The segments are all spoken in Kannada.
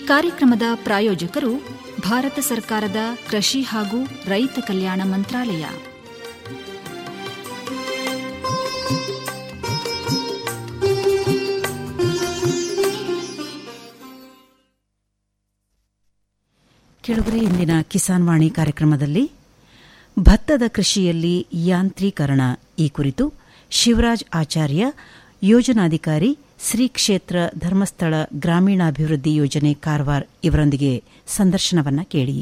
ಕಾರ್ಯಕ್ರಮದ ಪ್ರಾಯೋಜಕರು ಭಾರತ ಸರ್ಕಾರದ ಕೃಷಿ ಹಾಗೂ ರೈತ ಕಲ್ಯಾಣ ಮಂತ್ರಾಲಯ ಕೆಳಗರೆ ಇಂದಿನ ಕಿಸಾನ್ ವಾಣಿ ಕಾರ್ಯಕ್ರಮದಲ್ಲಿ ಭತ್ತದ ಕೃಷಿಯಲ್ಲಿ ಯಾಂತ್ರೀಕರಣ ಈ ಕುರಿತು ಶಿವರಾಜ್ ಆಚಾರ್ಯ ಯೋಜನಾಧಿಕಾರಿ ಶ್ರೀ ಕ್ಷೇತ್ರ ಧರ್ಮಸ್ಥಳ ಗ್ರಾಮೀಣಾಭಿವೃದ್ಧಿ ಯೋಜನೆ ಕಾರವಾರ ಇವರೊಂದಿಗೆ ಸಂದರ್ಶನವನ್ನ ಕೇಳಿ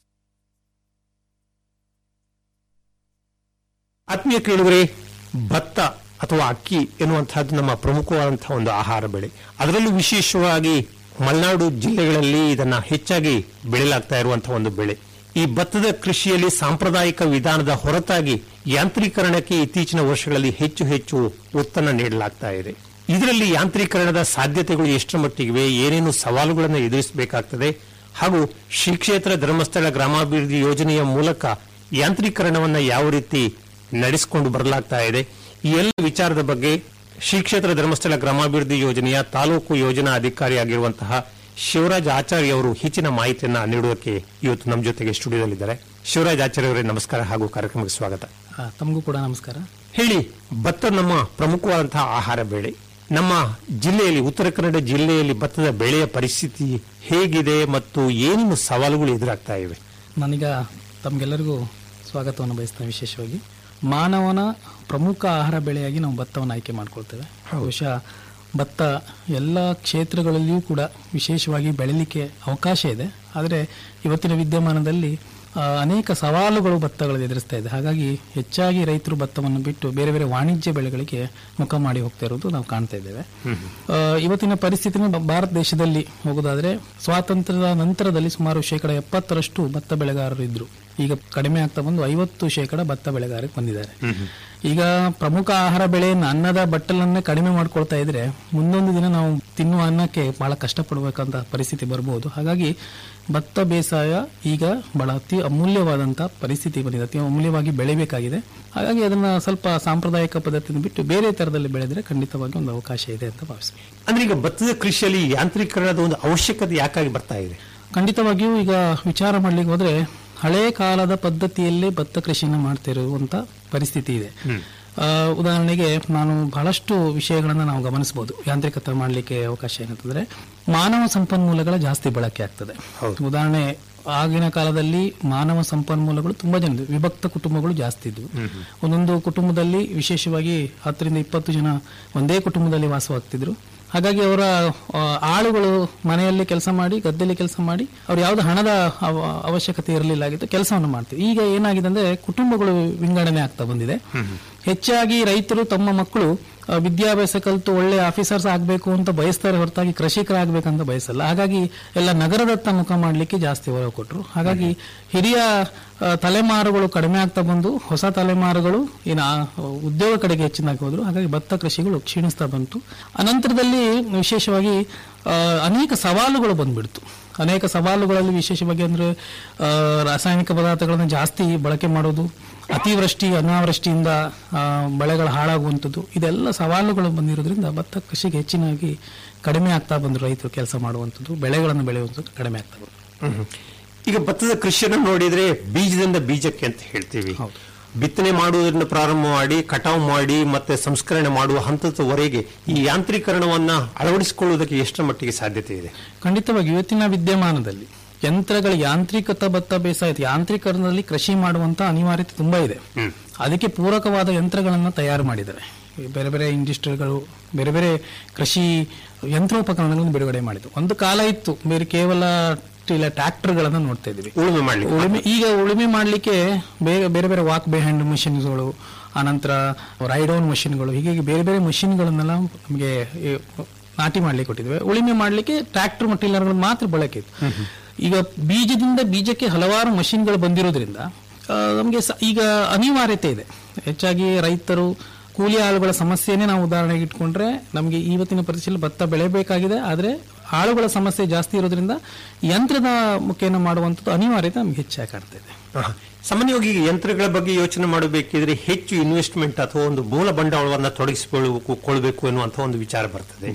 ಆತ್ಮೀಯ ಕೇಳುಗರೆ ಭತ್ತ ಅಥವಾ ಅಕ್ಕಿ ಎನ್ನುವಂತಹದ್ದು ನಮ್ಮ ಪ್ರಮುಖವಾದಂತಹ ಒಂದು ಆಹಾರ ಬೆಳೆ ಅದರಲ್ಲೂ ವಿಶೇಷವಾಗಿ ಮಲೆನಾಡು ಜಿಲ್ಲೆಗಳಲ್ಲಿ ಇದನ್ನ ಹೆಚ್ಚಾಗಿ ಬೆಳೆಯಲಾಗ್ತಾ ಇರುವಂತಹ ಒಂದು ಬೆಳೆ ಈ ಭತ್ತದ ಕೃಷಿಯಲ್ಲಿ ಸಾಂಪ್ರದಾಯಿಕ ವಿಧಾನದ ಹೊರತಾಗಿ ಯಾಂತ್ರೀಕರಣಕ್ಕೆ ಇತ್ತೀಚಿನ ವರ್ಷಗಳಲ್ಲಿ ಹೆಚ್ಚು ಹೆಚ್ಚು ಒತ್ತನ್ನು ನೀಡಲಾಗ್ತಾ ಇದೆ ಇದರಲ್ಲಿ ಯಾಂತ್ರೀಕರಣದ ಸಾಧ್ಯತೆಗಳು ಎಷ್ಟರ ಮಟ್ಟಿಗಿವೆ ಏನೇನು ಸವಾಲುಗಳನ್ನು ಎದುರಿಸಬೇಕಾಗ್ತದೆ ಹಾಗೂ ಶ್ರೀ ಕ್ಷೇತ್ರ ಧರ್ಮಸ್ಥಳ ಗ್ರಾಮಾಭಿವೃದ್ಧಿ ಯೋಜನೆಯ ಮೂಲಕ ಯಾಂತ್ರೀಕರಣವನ್ನ ಯಾವ ರೀತಿ ನಡೆಸಿಕೊಂಡು ಬರಲಾಗ್ತಾ ಇದೆ ಈ ಎಲ್ಲ ವಿಚಾರದ ಬಗ್ಗೆ ಶ್ರೀ ಕ್ಷೇತ್ರ ಧರ್ಮಸ್ಥಳ ಗ್ರಾಮಾಭಿವೃದ್ಧಿ ಯೋಜನೆಯ ತಾಲೂಕು ಯೋಜನಾ ಅಧಿಕಾರಿಯಾಗಿರುವಂತಹ ಶಿವರಾಜ್ ಆಚಾರ್ಯ ಅವರು ಹೆಚ್ಚಿನ ಮಾಹಿತಿಯನ್ನ ನೀಡುವುದಕ್ಕೆ ಇವತ್ತು ನಮ್ಮ ಜೊತೆಗೆ ಸ್ಟುಡಿಯೋದಲ್ಲಿದ್ದಾರೆ ಶಿವರಾಜ್ ಆಚಾರ್ಯ ಅವರೇ ನಮಸ್ಕಾರ ಹಾಗೂ ಕಾರ್ಯಕ್ರಮಕ್ಕೆ ಸ್ವಾಗತ ಆ, ತಮಗೂ ಕೂಡ ನಮಸ್ಕಾರ ಹೇಳಿ ಭತ್ತ ನಮ್ಮ ಪ್ರಮುಖವಾದಂತಹ ಆಹಾರ ಬೆಳೆ ನಮ್ಮ ಜಿಲ್ಲೆಯಲ್ಲಿ ಉತ್ತರ ಕನ್ನಡ ಜಿಲ್ಲೆಯಲ್ಲಿ ಭತ್ತದ ಬೆಳೆಯ ಪರಿಸ್ಥಿತಿ ಹೇಗಿದೆ ಮತ್ತು ಏನೇನು ಸವಾಲುಗಳು ಎದುರಾಗ್ತಾ ಇವೆ ನಾನೀಗ ತಮಗೆಲ್ಲರಿಗೂ ಸ್ವಾಗತವನ್ನು ಬಯಸ್ತೇನೆ ವಿಶೇಷವಾಗಿ ಮಾನವನ ಪ್ರಮುಖ ಆಹಾರ ಬೆಳೆಯಾಗಿ ನಾವು ಭತ್ತವನ್ನು ಆಯ್ಕೆ ಮಾಡ್ಕೊಳ್ತೇವೆ ಬಹುಶಃ ಭತ್ತ ಎಲ್ಲ ಕ್ಷೇತ್ರಗಳಲ್ಲಿಯೂ ಕೂಡ ವಿಶೇಷವಾಗಿ ಬೆಳಿಲಿಕ್ಕೆ ಅವಕಾಶ ಇದೆ ಆದರೆ ಇವತ್ತಿನ ವಿದ್ಯಮಾನದಲ್ಲಿ ಆ, ಅನೇಕ ಸವಾಲುಗಳು ಭತ್ತಗಳು ಎದುರಿಸ್ತಾ ಇದೆ ಹಾಗಾಗಿ ಹೆಚ್ಚಾಗಿ ರೈತರು ಭತ್ತವನ್ನು ಬಿಟ್ಟು ಬೇರೆ ಬೇರೆ ವಾಣಿಜ್ಯ ಬೆಳೆಗಳಿಗೆ ಮುಖ ಮಾಡಿ ಹೋಗ್ತಾ ಇರೋದು ನಾವು ಕಾಣ್ತಾ ಇದ್ದೇವೆ ಆ, ಇವತ್ತಿನ ಪರಿಸ್ಥಿತಿನ ಬ- ಭಾರತ ದೇಶದಲ್ಲಿ ಹೋಗೋದಾದ್ರೆ ಸ್ವಾತಂತ್ರ್ಯದ ನಂತರದಲ್ಲಿ ಸುಮಾರು ಶೇಕಡ ಎಪ್ಪತ್ತರಷ್ಟು ಭತ್ತ ಬೆಳೆಗಾರರು ಇದ್ರು ಈಗ ಕಡಿಮೆ ಆಗ್ತಾ ಬಂದು ಐವತ್ತು ಶೇಕಡ ಭತ್ತ ಬೆಳೆಗಾರರಿಗೆ ಬಂದಿದ್ದಾರೆ ಈಗ ಪ್ರಮುಖ ಆಹಾರ ಬೆಳೆಯನ್ನು ಅನ್ನದ ಬಟ್ಟಲನ್ನೇ ಕಡಿಮೆ ಮಾಡ್ಕೊಳ್ತಾ ಇದ್ರೆ ಮುಂದೊಂದು ದಿನ ನಾವು ತಿನ್ನುವ ಅನ್ನಕ್ಕೆ ಬಹಳ ಕಷ್ಟಪಡಬೇಕಂತ ಪರಿಸ್ಥಿತಿ ಬರಬಹುದು ಹಾಗಾಗಿ ಭತ್ತ ಬೇಸಾಯ ಈಗ ಬಹಳ ಅತಿ ಅಮೂಲ್ಯವಾದಂತಹ ಪರಿಸ್ಥಿತಿ ಬಂದಿದೆ ಅತಿ ಅಮೂಲ್ಯವಾಗಿ ಬೆಳಿಬೇಕಾಗಿದೆ ಹಾಗಾಗಿ ಅದನ್ನ ಸ್ವಲ್ಪ ಸಾಂಪ್ರದಾಯಿಕ ಪದ್ಧತಿಯನ್ನು ಬಿಟ್ಟು ಬೇರೆ ತರದಲ್ಲಿ ಬೆಳೆದ್ರೆ ಖಂಡಿತವಾಗಿ ಒಂದು ಅವಕಾಶ ಇದೆ ಅಂತ ಭಾವಿಸ್ತೀನಿ ಅಂದ್ರೆ ಈಗ ಭತ್ತದ ಕೃಷಿಯಲ್ಲಿ ಯಾಂತ್ರೀಕರಣದ ಒಂದು ಅವಶ್ಯಕತೆ ಯಾಕಾಗಿ ಬರ್ತಾ ಇದೆ ಖಂಡಿತವಾಗಿಯೂ ಈಗ ವಿಚಾರ ಮಾಡ್ಲಿಕ್ಕೆ ಹೋದ್ರೆ ಹಳೆ ಕಾಲದ ಪದ್ಧತಿಯಲ್ಲೇ ಭತ್ತ ಕೃಷಿಯನ್ನು ಮಾಡ್ತಿರುವಂತ ಪರಿಸ್ಥಿತಿ ಇದೆ ಆ, ಉದಾಹರಣೆಗೆ ನಾನು ಬಹಳಷ್ಟು ವಿಷಯಗಳನ್ನು ನಾವು ಗಮನಿಸಬಹುದು ಯಾಂತ್ರಿಕತೆ ಮಾಡಲಿಕ್ಕೆ ಅವಕಾಶ ಏನಂತಂದ್ರೆ ಮಾನವ ಸಂಪನ್ಮೂಲಗಳ ಜಾಸ್ತಿ ಬಳಕೆ ಆಗ್ತದೆ ಉದಾಹರಣೆ ಆಗಿನ ಕಾಲದಲ್ಲಿ ಮಾನವ ಸಂಪನ್ಮೂಲಗಳು ತುಂಬಾ ಜನ ಇದ್ವು. ವಿಭಕ್ತ ಕುಟುಂಬಗಳು ಜಾಸ್ತಿ ಇದ್ವು ಒಂದೊಂದು ಕುಟುಂಬದಲ್ಲಿ ವಿಶೇಷವಾಗಿ ಹತ್ತರಿಂದ ಇಪ್ಪತ್ತು ಜನ ಒಂದೇ ಕುಟುಂಬದಲ್ಲಿ ವಾಸವಾಗ್ತಿದ್ರು ಹಾಗಾಗಿ ಅವರ ಆ, ಆಳುಗಳು ಮನೆಯಲ್ಲಿ ಕೆಲಸ ಮಾಡಿ ಗದ್ದೆಯಲ್ಲಿ ಕೆಲಸ ಮಾಡಿ ಅವ್ರು ಯಾವ್ದು ಹಣದ ಅವ- ಅವಶ್ಯಕತೆ ಇರಲಿಲ್ಲ ಆಗಿತ್ತು ಕೆಲಸವನ್ನು ಮಾಡ್ತೀವಿ ಈಗ ಏನಾಗಿದೆ ಅಂದ್ರೆ ಕುಟುಂಬಗಳು ವಿಂಗಡಣೆ ಆಗ್ತಾ ಬಂದಿದೆ ಹೆಚ್ಚಾಗಿ ರೈತರು ತಮ್ಮ ಮಕ್ಕಳು ಆ, ವಿದ್ಯಾಭ್ಯಾಸ ಕಲಿತು ಒಳ್ಳೆ ಆಫೀಸರ್ಸ್ ಆಗಬೇಕು ಅಂತ ಬಯಸ್ತಾರೆ ಹೊರತಾಗಿ ಕೃಷಿಕರಾಗಬೇಕಂತ ಬಯಸಲ್ಲ ಹಾಗಾಗಿ ಎಲ್ಲ ನಗರದತ್ತ ಮುಖ ಮಾಡಲಿಕ್ಕೆ ಜಾಸ್ತಿ ಒಲವು ಕೊಟ್ಟರು ಹಾಗಾಗಿ ಹಿರಿಯ ಆ, ತಲೆಮಾರುಗಳು ಕಡಿಮೆ ಆಗ್ತಾ ಬಂದು ಹೊಸ ತಲೆಮಾರುಗಳು ಏನು ಆ, ಉದ್ಯೋಗ ಕಡೆಗೆ ಹೆಚ್ಚಿನಾಗಿ ಹೋದ್ರು ಹಾಗಾಗಿ ಭತ್ತ ಕೃಷಿಗಳು ಕ್ಷೀಣಿಸ್ತಾ ಬಂತು ಅನಂತರದಲ್ಲಿ ವಿಶೇಷವಾಗಿ ಆ, ಅನೇಕ ಸವಾಲುಗಳು ಬಂದ್ಬಿಡ್ತು ಅನೇಕ ಸವಾಲುಗಳಲ್ಲಿ ವಿಶೇಷವಾಗಿ ಅಂದ್ರೆ ಆ, ರಾಸಾಯನಿಕ ಪದಾರ್ಥಗಳನ್ನು ಜಾಸ್ತಿ ಬಳಕೆ ಮಾಡೋದು ಅತಿವೃಷ್ಟಿ ಅನಾವೃಷ್ಟಿಯಿಂದ ಆ, ಬೆಳೆಗಳು ಹಾಳಾಗುವಂಥದ್ದು ಇದೆಲ್ಲ ಸವಾಲುಗಳು ಬಂದಿರೋದ್ರಿಂದ ಭತ್ತ ಕೃಷಿಗೆ ಹೆಚ್ಚಿನಾಗಿ ಕಡಿಮೆ ಆಗ್ತಾ ಬಂದ್ರು ರೈತರು ಕೆಲಸ ಮಾಡುವಂಥದ್ದು ಬೆಳೆಗಳನ್ನು ಬೆಳೆಯುವಂಥದ್ದು ಕಡಿಮೆ ಆಗ್ತಾ ಬಂತು ಹ್ಮ್. ಈಗ ಭತ್ತದ ಕೃಷಿಯನ್ನು ನೋಡಿದ್ರೆ ಬೀಜದಿಂದ ಬೀಜಕ್ಕೆ ಅಂತ ಹೇಳ್ತೀವಿ ಬಿತ್ತನೆ ಮಾಡುವುದರಿಂದ ಪ್ರಾರಂಭ ಮಾಡಿ ಕಟಾವು ಮಾಡಿ ಮತ್ತೆ ಸಂಸ್ಕರಣೆ ಮಾಡುವ ಹಂತದವರೆಗೆ ಈ ಯಾಂತ್ರೀಕರಣವನ್ನ ಅಳವಡಿಸಿಕೊಳ್ಳುವುದಕ್ಕೆ ಎಷ್ಟರ ಮಟ್ಟಿಗೆ ಸಾಧ್ಯತೆ ಇದೆ ಖಂಡಿತವಾಗಿ ಇವತ್ತಿನ ವಿದ್ಯಮಾನದಲ್ಲಿ ಯಂತ್ರಗಳ ಯಾಂತ್ರಿಕತ ಭತ್ತ ಬೇಸಾಯ ಯಾಂತ್ರೀಕರಣದಲ್ಲಿ ಕೃಷಿ ಮಾಡುವಂತ ಅನಿವಾರ್ಯತೆ ತುಂಬಾ ಇದೆ ಅದಕ್ಕೆ ಪೂರಕವಾದ ಯಂತ್ರಗಳನ್ನು ತಯಾರು ಮಾಡಿದ್ದಾರೆ ಈ ಬೇರೆ ಬೇರೆ ಇಂಡಸ್ಟ್ರಿಗಳು ಬೇರೆ ಬೇರೆ ಕೃಷಿ ಯಂತ್ರೋಪಕರಣಗಳನ್ನು ಬಿಡುಗಡೆ ಮಾಡಿದ್ರು ಒಂದು ಕಾಲ ಇತ್ತು ಬೇರೆ ಕೇವಲ ಇಲ್ಲ ಟ್ರ್ಯಾಕ್ಟರ್ಗಳನ್ನು ನೋಡ್ತಾ ಇದ್ವಿ ಉಳುಮೆ ಮಾಡಲಿಕ್ಕೆ ಉಳುಮೆ ಈಗ ಉಳುಮೆ ಮಾಡಲಿಕ್ಕೆ ಬೇರೆ ಬೇರೆ ಬೇರೆ ವಾಕ್ ಬಿಹೈಂಡ್ ಮಷಿನ್ಗಳು ಆನಂತರ ರೈಡೌನ್ ಮಷಿನ್ಗಳು ಹೀಗೆ ಬೇರೆ ಬೇರೆ ಮಷಿನ್ಗಳನ್ನೆಲ್ಲ ನಮಗೆ ಈ ನಾಟಿ ಮಾಡ್ಲಿಕ್ಕೆ ಕೊಟ್ಟಿದ್ವಿ ಉಳುಮೆ ಮಾಡಲಿಕ್ಕೆ ಟ್ರ್ಯಾಕ್ಟರ್ ಮಟೀರಿಯಲ್ಗಳು ಮಾತ್ರ ಬಳಕೆ ಇತ್ತು ಈಗ ಬೀಜದಿಂದ ಬೀಜಕ್ಕೆ ಹಲವಾರು ಮಷಿನ್ಗಳು ಬಂದಿರೋದ್ರಿಂದ ನಮಗೆ ಈಗ ಅನಿವಾರ್ಯತೆ ಇದೆ ಹೆಚ್ಚಾಗಿ ರೈತರು ಕೂಲಿ ಆಳುಗಳ ಸಮಸ್ಯೆನೇ ನಾವು ಉದಾಹರಣೆಗೆ ಇಟ್ಕೊಂಡ್ರೆ ನಮಗೆ ಇವತ್ತಿನ ಪರಿಸ್ಥಿತಿಯಲ್ಲಿ ಭತ್ತ ಬೆಳೆಯಬೇಕಾಗಿದೆ ಆದರೆ ಆಳುಗಳ ಸಮಸ್ಯೆ ಜಾಸ್ತಿ ಇರೋದ್ರಿಂದ ಯಂತ್ರದ ಮುಖೇನ ಮಾಡುವಂಥದ್ದು ಅನಿವಾರ್ಯತೆ ನಮ್ಗೆ ಹೆಚ್ಚಾಗಿ ಕಾಣ್ತಾ ಇದೆ ಆಹಾ. ಸಾಮಾನ್ಯವಾಗಿ ಈಗ ಯಂತ್ರಗಳ ಬಗ್ಗೆ ಯೋಚನೆ ಮಾಡಬೇಕಿದ್ರೆ ಹೆಚ್ಚು ಇನ್ವೆಸ್ಟ್ಮೆಂಟ್ ಅಥವಾ ಒಂದು ಮೂಲ ಬಂಡವಾಳವನ್ನ ತೊಡಗಿಸಿಕೊಳ್ಳಬೇಕು ಕೊಳ್ಳಬೇಕು ಎನ್ನುವಂತಹ ಒಂದು ವಿಚಾರ ಬರ್ತದೆ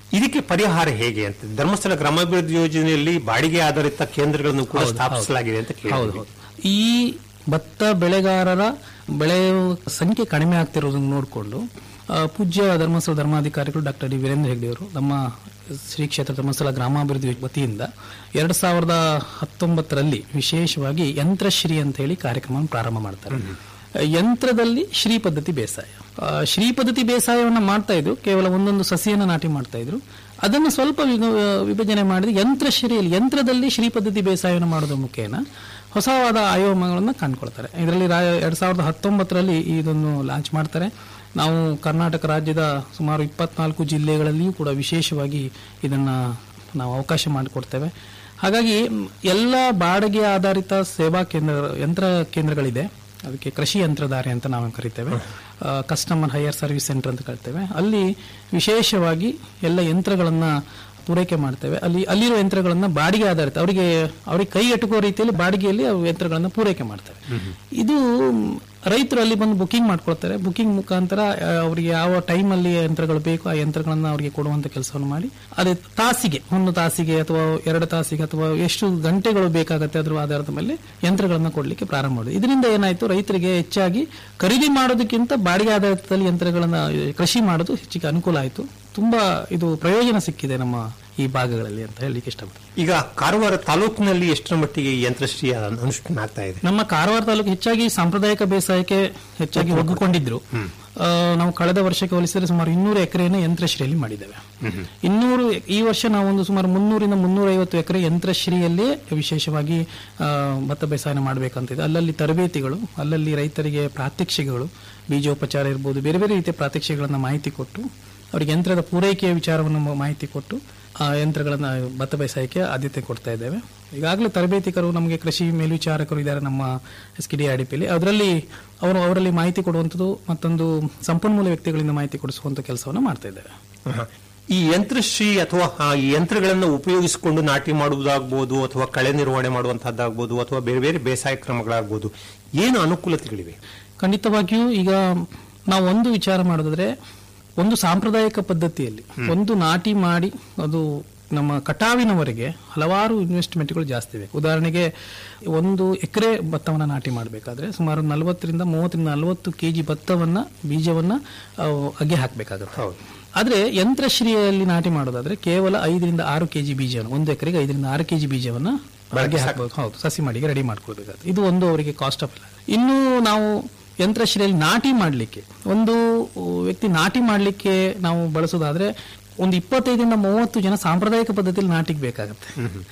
ಇದಕ್ಕೆ ಪರಿಹಾರ ಹೇಗೆ ಅಂತ ಧರ್ಮಸ್ಥಳ ಗ್ರಾಮಾಭಿವೃದ್ಧಿ ಯೋಜನೆಯಲ್ಲಿ ಬಾಡಿಗೆ ಆಧಾರಿತ ಕೇಂದ್ರಗಳನ್ನು ಕೂಡ ಹೌದು, ಸ್ಥಾಪಿಸಲಾಗಿದೆ ಅಂತ ಹೌದು ಕೇಳಿದ್ವಿ ಹೌದು ಈ ಭತ್ತ ಬೆಳೆಗಾರರ ಬೆಳೆ ಸಂಖ್ಯೆ ಕಡಿಮೆ ಆಗ್ತಿರೋದನ್ನು ನೋಡಿಕೊಂಡು ಪೂಜ್ಯ ಧರ್ಮಸ್ಥಳ ಧರ್ಮಾಧಿಕಾರಿಗಳು ಡಾಕ್ಟರ್ ಡಿ ವೀರೇಂದ್ರ ಹೆಗ್ಡೆ ಅವರು ನಮ್ಮ ಶ್ರೀ ಕ್ಷೇತ್ರ ಧರ್ಮಸ್ಥಳ ಗ್ರಾಮಾಭಿವೃದ್ಧಿ ವತಿಯಿಂದ ಎರಡ್ ಸಾವಿರದ ಹತ್ತೊಂಬತ್ತರಲ್ಲಿ ವಿಶೇಷವಾಗಿ ಯಂತ್ರಶ್ರೀ ಅಂತ ಹೇಳಿ ಕಾರ್ಯಕ್ರಮ ಪ್ರಾರಂಭ ಮಾಡ್ತಾರೆ ಯಂತ್ರದಲ್ಲಿ ಶ್ರೀ ಪದ್ಧತಿ ಬೇಸಾಯ ಆ, ಶ್ರೀ ಪದ್ಧತಿ ಬೇಸಾಯವನ್ನು ಮಾಡ್ತಾ ಇದ್ರು ಕೇವಲ ಒಂದೊಂದು ಸಸಿಯನ್ನು ನಾಟಿ ಮಾಡ್ತಾ ಇದ್ರು ಅದನ್ನು ಸ್ವಲ್ಪ ವಿಗ- ವಿಭಜನೆ ಮಾಡಿದ ಯಂತ್ರಶ್ರೀಯಲ್ಲಿ ಯಂತ್ರದಲ್ಲಿ ಶ್ರೀ ಪದ್ಧತಿ ಬೇಸಾಯವನ್ನು ಮಾಡೋದ್ರ ಮುಖೇನ ಹೊಸವಾದ ಆಯಾಮಗಳನ್ನು ಕಂಡುಕೊಳ್ತಾರೆ ಇದರಲ್ಲಿ ರಾ- ಎರಡ್ ಸಾವಿರದ ಹತ್ತೊಂಬತ್ತರಲ್ಲಿ ಇದನ್ನು ಲಾಂಚ್ ಮಾಡ್ತಾರೆ ನಾವು ಕರ್ನಾಟಕ ರಾಜ್ಯದ ಸುಮಾರು ಇಪ್ಪತ್ನಾಲ್ಕು ಜಿಲ್ಲೆಗಳಲ್ಲಿಯೂ ಕೂಡ ವಿಶೇಷವಾಗಿ ಇದನ್ನ ನಾವು ಅವಕಾಶ ಮಾಡಿಕೊಡ್ತೇವೆ ಹಾಗಾಗಿ ಮ್, ಎಲ್ಲ ಬಾಡಿಗೆ ಆಧಾರಿತ ಸೇವಾ ಕೇಂದ್ರ ಯಂತ್ರ ಕೇಂದ್ರಗಳಿದೆ ಅದಕ್ಕೆ ಕೃಷಿ ಯಂತ್ರಧಾರೆ ಅಂತ ನಾವು ಕರಿತೇವೆ ಕಸ್ಟಮರ್ ಹೈಯರ್ ಸರ್ವಿಸ್ ಸೆಂಟರ್ ಅಂತ ಕರಿತೇವೆ ಅಲ್ಲಿ ವಿಶೇಷವಾಗಿ ಎಲ್ಲ ಯಂತ್ರಗಳನ್ನ ಪೂರೈಕೆ ಮಾಡ್ತೇವೆ ಅಲ್ಲಿ ಅಲ್ಲಿರೋ ಯಂತ್ರಗಳನ್ನ ಬಾಡಿಗೆ ಆಧಾರಿತ ಅವರಿಗೆ ಅವರಿಗೆ ಕೈ ಎಟುಕುವ ರೀತಿಯಲ್ಲಿ ಬಾಡಿಗೆಯಲ್ಲಿ ಅವು ಯಂತ್ರಗಳನ್ನ ಪೂರೈಕೆ ಮಾಡ್ತೇವೆ ಇದು ಮ್, ರೈತರು ಅಲ್ಲಿ ಬಂದು ಬುಕಿಂಗ್ ಮಾಡ್ಕೊಳ್ತಾರೆ ಬುಕಿಂಗ್ ಮುಖಾಂತರ ಆ, ಅವರಿಗೆ ಯಾವ ಟೈಮ್ ಅಲ್ಲಿ ಯಂತ್ರಗಳು ಬೇಕು ಆ ಯಂತ್ರಗಳನ್ನ ಅವರಿಗೆ ಕೊಡುವಂತ ಕೆಲಸವನ್ನು ಮಾಡಿ ಅದೇ ತಾಸಿಗೆ ಒಂದು ತಾಸಿಗೆ ಅಥವಾ ಎರಡು ತಾಸಿಗೆ ಅಥವಾ ಎಷ್ಟು ಗಂಟೆಗಳು ಬೇಕಾಗುತ್ತೆ ಅದ್ರ ಆಧಾರದ ಮೇಲೆ ಯಂತ್ರಗಳನ್ನ ಕೊಡ್ಲಿಕ್ಕೆ ಪ್ರಾರಂಭ ಮಾಡಿದೆ ಇದರಿಂದ ಏನಾಯ್ತು ರೈತರಿಗೆ ಹೆಚ್ಚಾಗಿ ಖರೀದಿ ಮಾಡೋದಕ್ಕಿಂತ ಬಾಡಿಗೆ ಆಧಾರಿತದಲ್ಲಿ ಯಂತ್ರಗಳನ್ನ ಆ, ಕೃಷಿ ಮಾಡೋದು ಹೆಚ್ಚಿಗೆ ಅನುಕೂಲ ಆಯಿತು ತುಂಬಾ ಇದು ಪ್ರಯೋಜನ ಸಿಕ್ಕಿದೆ ನಮ್ಮ ಈ ಭಾಗಗಳಲ್ಲಿ ಅಂತ ಹೇಳಲಿಕ್ಕೆ ಇಷ್ಟಪಡ್ತೀನಿ ಈಗ ಕಾರವಾರ ತಾಲೂಕಿನಲ್ಲಿ ಎಷ್ಟರ ಮಟ್ಟಿಗೆ ಈ ಯಂತ್ರಶ್ರೀ ಅನುಷ್ಠಾನ ಆಗ್ತಾ ಇದೆ ನಮ್ಮ ಕಾರವಾರ ತಾಲೂಕು ಹೆಚ್ಚಾಗಿ ಸಾಂಪ್ರದಾಯಿಕ ಬೇಸಾಯಕ್ಕೆ ಹೆಚ್ಚಾಗಿ ಒಗ್ಗಿಕೊಂಡಿದ್ರು ಆ, ನಾವು ಕಳೆದ ವರ್ಷಕ್ಕೆ ಹೋಲಿಸಿದರೆ ಸುಮಾರು ಇನ್ನೂರು ಎಕರೆಯನ್ನು ಯಂತ್ರಶ್ರೀಯಲ್ಲಿ ಮಾಡಿದ್ದೇವೆ ಇನ್ನೂರು ಈ ವರ್ಷ ನಾವು ಒಂದು ಸುಮಾರು ಮುನ್ನೂರಿಂದ ಮುನ್ನೂರೈವತ್ತು ಎಕರೆ ಯಂತ್ರಶ್ರೀಯಲ್ಲೇ ವಿಶೇಷವಾಗಿ ಆ, ಭತ್ತ ಬೇಸಾಯನ ಮಾಡಬೇಕಂತಿದೆ ಅಲ್ಲಲ್ಲಿ ತರಬೇತಿಗಳು ಅಲ್ಲಲ್ಲಿ ರೈತರಿಗೆ ಪ್ರಾತ್ಯಕ್ಷಿಕೆಗಳು ಬೀಜೋಪಚಾರ ಇರ್ಬೋದು ಬೇರೆ ಬೇರೆ ರೀತಿಯ ಪ್ರಾತ್ಯಕ್ಷಿಕೆಗಳನ್ನ ಮಾಹಿತಿ ಕೊಟ್ಟು ಅವರಿಗೆ ಯಂತ್ರದ ಪೂರೈಕೆಯ ವಿಚಾರವನ್ನು ಮ- ಮಾಹಿತಿ ಕೊಟ್ಟು ಆ ಯಂತ್ರಗಳನ್ನ ಭತ್ತ ಬೇಸಾಯಕ್ಕೆ ಆದ್ಯತೆ ಕೊಡ್ತಾ ಇದ್ದೇವೆ ಈಗಾಗಲೇ ತರಬೇತಿಕರು ನಮಗೆ ಕೃಷಿ ಮೇಲ್ವಿಚಾರಕರು ಇದ್ದಾರೆ ನಮ್ಮ ಎಸ್ ಕೆ ಡಿ ಆಡಿಪಿಯಲ್ಲಿ ಅದರಲ್ಲಿ ಅವರು ಅವರಲ್ಲಿ ಮಾಹಿತಿ ಕೊಡುವಂಥದ್ದು ಮತ್ತೊಂದು ಸಂಪನ್ಮೂಲ ವ್ಯಕ್ತಿಗಳಿಂದ ಮಾಹಿತಿ ಕೊಡಿಸುವಂತ ಕೆಲಸವನ್ನು ಮಾಡ್ತಾ ಇದ್ದೇವೆ ಆಹಾ. ಈ ಯಂತ್ರಶ್ರೀ ಅಥವಾ ಆ ಈ ಯಂತ್ರಗಳನ್ನು ಉಪಯೋಗಿಸಿಕೊಂಡು ನಾಟಿ ಮಾಡುವುದಾಗಬಹುದು ಅಥವಾ ಕಳೆ ನಿರ್ವಹಣೆ ಮಾಡುವಂತಹದ್ದಾಗಬಹುದು ಅಥವಾ ಬೇರೆ ಬೇರೆ ಬೇಸಾಯ ಕ್ರಮಗಳಾಗಬಹುದು ಏನು ಅನುಕೂಲತೆಗಳಿವೆ ಖಂಡಿತವಾಗಿಯೂ ಈಗ ನಾವು ಒಂದು ವಿಚಾರ ಮಾಡೋದಾದ್ರೆ ಒಂದು ಸಾಂಪ್ರದಾಯಿಕ ಪದ್ಧತಿಯಲ್ಲಿ ಒಂದು ನಾಟಿ ಮಾಡಿ ಅದು ನಮ್ಮ ಕಟಾವಿನವರೆಗೆ ಹಲವಾರು ಇನ್ವೆಸ್ಟ್ಮೆಂಟ್ಗಳು ಜಾಸ್ತಿ ಬೇಕು ಉದಾಹರಣೆಗೆ ಒಂದು ಎಕರೆ ಭತ್ತವನ್ನ ನಾಟಿ ಮಾಡಬೇಕಾದ್ರೆ ಸುಮಾರು ನಲವತ್ತರಿಂದ ಮೂವತ್ತರಿಂದ ನಲವತ್ತು ಕೆಜಿ ಭತ್ತವನ್ನ ಬೀಜವನ್ನ ಅವು ಅಗೆ ಹಾಕಬೇಕಾಗುತ್ತೆ ಆದ್ರೆ ಯಂತ್ರಶ್ರೀಯಲ್ಲಿ ನಾಟಿ ಮಾಡೋದಾದ್ರೆ ಕೇವಲ ಐದರಿಂದ ಆರು ಕೆಜಿ ಬೀಜವನ್ನು ಒಂದು ಎಕರೆಗೆ ಐದರಿಂದ ಆರು ಕೆಜಿ ಬೀಜವನ್ನ ಅಗೆ ಹಾಕಬಹುದು ಹೌದು ಸಸಿ ಮಾಡಿಗೆ ರೆಡಿ ಮಾಡ್ಕೊಳ್ಬೇಕಾಗುತ್ತೆ ಇದು ಒಂದು ಅವರಿಗೆ ಕಾಸ್ಟ್ ಆಫ್ ಇನ್ನು ನಾವು ಯಂತ್ರಶ್ರೀಯಲ್ಲಿ ನಾಟಿ ಮಾಡಲಿಕ್ಕೆ ಒಂದು ವ್ಯಕ್ತಿ ನಾಟಿ ಮಾಡಲಿಕ್ಕೆ ನಾವು ಬಳಸೋದಾದ್ರೆ ಒಂದು ಇಪ್ಪತ್ತೈದರಿಂದ ಮೂವತ್ತು ಜನ ಸಾಂಪ್ರದಾಯಿಕ ಪದ್ಧತಿಯಲ್ಲಿ ನಾಟಿಗೆ ಬೇಕಾಗುತ್ತೆ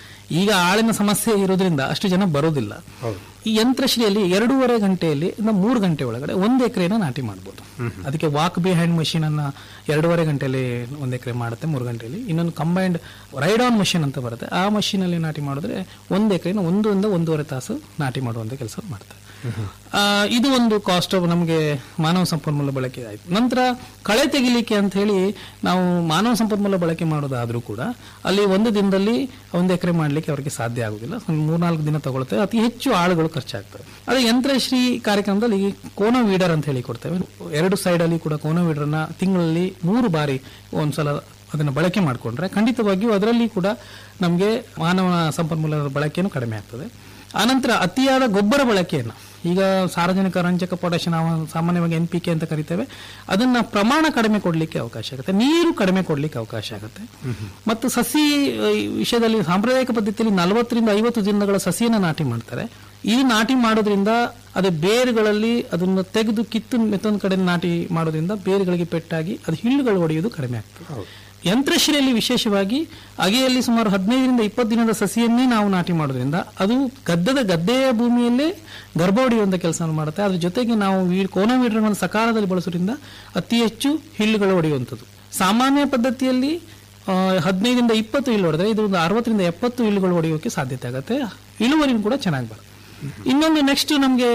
ಈಗ ಆಳಿನ ಸಮಸ್ಯೆ ಇರೋದ್ರಿಂದ ಅಷ್ಟು ಜನ ಬರೋದಿಲ್ಲ ಈ ಯಂತ್ರಶ್ರೀಯಲ್ಲಿ ಎರಡೂವರೆ ಗಂಟೆಯಲ್ಲಿ ಇಂದ ಮೂರು ಗಂಟೆ ಒಳಗಡೆ ಒಂದು ಎಕರೆನ ನಾಟಿ ಮಾಡಬಹುದು ಅದಕ್ಕೆ ವಾಕ್ ಬಿಹೈಂಡ್ ಮಷೀನ್ ಅನ್ನ ಎರಡೂವರೆ ಗಂಟೆಯಲ್ಲಿ ಒಂದು ಎಕರೆ ಮಾಡುತ್ತೆ ಮೂರು ಗಂಟೆಯಲ್ಲಿ ಇನ್ನೊಂದು ಕಂಬೈನ್ಡ್ ರೈಡ್ ಆನ್ ಮಷೀನ್ ಅಂತ ಬರುತ್ತೆ ಆ ಮಷೀನ್ ಅಲ್ಲಿ ನಾಟಿ ಮಾಡಿದ್ರೆ ಒಂದು ಎಕರೆನ ಒಂದರಿಂದ ಒಂದೂವರೆ ತಾಸು ನಾಟಿ ಮಾಡುವಂತ ಕೆಲಸ ಮಾಡ್ತಾರೆ ಆ, ಇದು ಒಂದು ಕಾಸ್ಟ್ ನಮಗೆ ಮಾನವ ಸಂಪನ್ಮೂಲ ಬಳಕೆ ಆಯ್ತು ನಂತರ ಕಳೆ ತೆಗಿಲಿಕ್ಕೆ ಅಂತ ಹೇಳಿ ನಾವು ಮಾನವ ಸಂಪನ್ಮೂಲ ಬಳಕೆ ಮಾಡೋದಾದ್ರೂ ಕೂಡ ಅಲ್ಲಿ ಒಂದು ದಿನದಲ್ಲಿ ಒಂದು ಎಕರೆ ಮಾಡ್ಲಿಕ್ಕೆ ಅವರಿಗೆ ಸಾಧ್ಯ ಆಗುದಿಲ್ಲ ಒಂದು ಮೂರ್ನಾಲ್ಕು ದಿನ ತಗೊಳುತ್ತೆ ಅತಿ ಹೆಚ್ಚು ಆಳುಗಳು ಖರ್ಚಾಗ್ತವೆ ಅದೇ ಯಂತ್ರಶ್ರೀ ಕಾರ್ಯಕ್ರಮದಲ್ಲಿ ಕೋನೋ ವೀಡರ್ ಅಂತ ಹೇಳಿ ಕೊಡ್ತೇವೆ ಎರಡು ಸೈಡ್ ಅಲ್ಲಿ ಕೂಡ ಕೋನೋ ವೀಡರ್ನ ತಿಂಗಳಲ್ಲಿ ಮೂರು ಬಾರಿ ಒಂದ್ಸಲ ಅದನ್ನು ಬಳಕೆ ಮಾಡಿಕೊಂಡ್ರೆ ಖಂಡಿತವಾಗಿಯೂ ಅದರಲ್ಲಿ ಕೂಡ ನಮಗೆ ಮಾನವ ಸಂಪನ್ಮೂಲದ ಬಳಕೆಯನ್ನು ಕಡಿಮೆ ಆಗ್ತದೆ ಆನಂತರ ಅತಿಯಾದ ಗೊಬ್ಬರ ಬಳಕೆಯನ್ನು ಈಗ ಸಾರ್ವಜನಿಕ ರಂಜಕ ಪೊಟ್ಯಾಷ್ ನಾವು ಸಾಮಾನ್ಯವಾಗಿ ಎನ್ ಪಿ ಕೆ ಅಂತ ಕರಿತೇವೆ ಅದನ್ನ ಪ್ರಮಾಣ ಕಡಿಮೆ ಕೊಡಲಿಕ್ಕೆ ಅವಕಾಶ ಆಗುತ್ತೆ ನೀರು ಕಡಿಮೆ ಕೊಡಲಿಕ್ಕೆ ಅವಕಾಶ ಆಗುತ್ತೆ ಮತ್ತು ಸಸಿ ಆ, ಈ ವಿಷಯದಲ್ಲಿ ಸಾಂಪ್ರದಾಯಿಕ ಪದ್ಧತಿಯಲ್ಲಿ ನಲವತ್ತರಿಂದ ಐವತ್ತು ದಿನಗಳ ಸಸಿಯನ್ನು ನಾಟಿ ಮಾಡ್ತಾರೆ ಈ ನಾಟಿ ಮಾಡೋದ್ರಿಂದ ಅದು ಬೇರುಗಳಲ್ಲಿ ಅದನ್ನು ತೆಗೆದು ಕಿತ್ತು ಮತ್ತೊಂದು ಕಡೆ ನಾಟಿ ಮಾಡೋದ್ರಿಂದ ಬೇರುಗಳಿಗೆ ಪೆಟ್ಟಾಗಿ ಅದು ಹಿಳ್ಳುಗಳು ಹೊಡೆಯುವುದು ಕಡಿಮೆ ಆಗ್ತದೆ ಯಂತ್ರಶ್ರೀಯಲ್ಲಿ ವಿಶೇಷವಾಗಿ ಅಗೆಯಲ್ಲಿ ಸುಮಾರು ಹದಿನೈದರಿಂದ ಇಪ್ಪತ್ತು ದಿನದ ಸಸಿಯನ್ನೇ ನಾವು ನಾಟಿ ಮಾಡೋದ್ರಿಂದ ಅದು ಗದ್ದದ ಗದ್ದೆಯ ಭೂಮಿಯಲ್ಲೇ ಗರ್ಭ ಹೊಡೆಯುವಂತ ಕೆಲಸ ಮಾಡುತ್ತೆ ಅದ್ರ ಜೊತೆಗೆ ನಾವು ವೀಡ್ ಕೋನ ವೀಡ್ರಗಳನ್ನು ಸಕಾಲದಲ್ಲಿ ಬಳಸೋದ್ರಿಂದ ಅತಿ ಹೆಚ್ಚು ಹಿಳ್ಳುಗಳು ಹೊಡೆಯುವಂಥದ್ದು ಸಾಮಾನ್ಯ ಪದ್ಧತಿಯಲ್ಲಿ ಆ, ಹದಿನೈದರಿಂದ ಇಪ್ಪತ್ತು ಹಿಳ್ಳು ಹೊಡೆದ್ರೆ ಇದು ಒಂದು ಅರವತ್ತರಿಂದ ಎಪ್ಪತ್ತು ಹಿಳ್ಳುಗಳು ಹೊಡೆಯೋಕೆ ಸಾಧ್ಯತೆ ಆಗುತ್ತೆ ಇಳುವರಿನೂ ಕೂಡ ಚೆನ್ನಾಗಿ ಬರುತ್ತೆ ಇನ್ನೊಂದು ನೆಕ್ಸ್ಟ್ ನಮಗೆ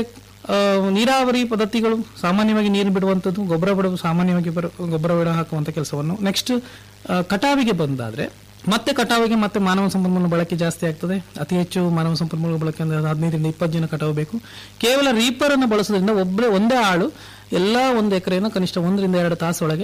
ನೀರಾವರಿ ಪದ್ಧತಿಗಳು ಸಾಮಾನ್ಯವಾಗಿ ನೀರು ಬಿಡುವಂಥದ್ದು ಗೊಬ್ಬರ ಬಿಡುವ ಸಾಮಾನ್ಯವಾಗಿ ಬರು ಗೊಬ್ಬರ ಬಿಡ ಹಾಕುವಂಥ ಕೆಲಸವನ್ನು ನೆಕ್ಸ್ಟ್ ಕಟಾವಿಗೆ ಬಂದಾದ್ರೆ ಮತ್ತೆ ಕಟಾವಿಗೆ ಮತ್ತೆ ಮಾನವ ಸಂಪನ್ಮೂಲ ಬಳಕೆ ಜಾಸ್ತಿ ಆಗ್ತದೆ ಅತಿ ಹೆಚ್ಚು ಮಾನವ ಸಂಪನ್ಮೂಲ ಬಳಕೆ ಅಂದ್ರೆ ಹದಿನೈದರಿಂದ ಇಪ್ಪತ್ತು ಜನ ಕಟಾವು ಬೇಕು ಕೇವಲ ರೀಪರ್ ಅನ್ನು ಬಳಸೋದ್ರಿಂದ ಒಬ್ಬರೇ ಒಂದೇ ಆಳು ಎಲ್ಲ ಒಂದು ಎಕರೆಯನ್ನು ಕನಿಷ್ಠ ಒಂದರಿಂದ ಎರಡು ತಾಸೊಳಗೆ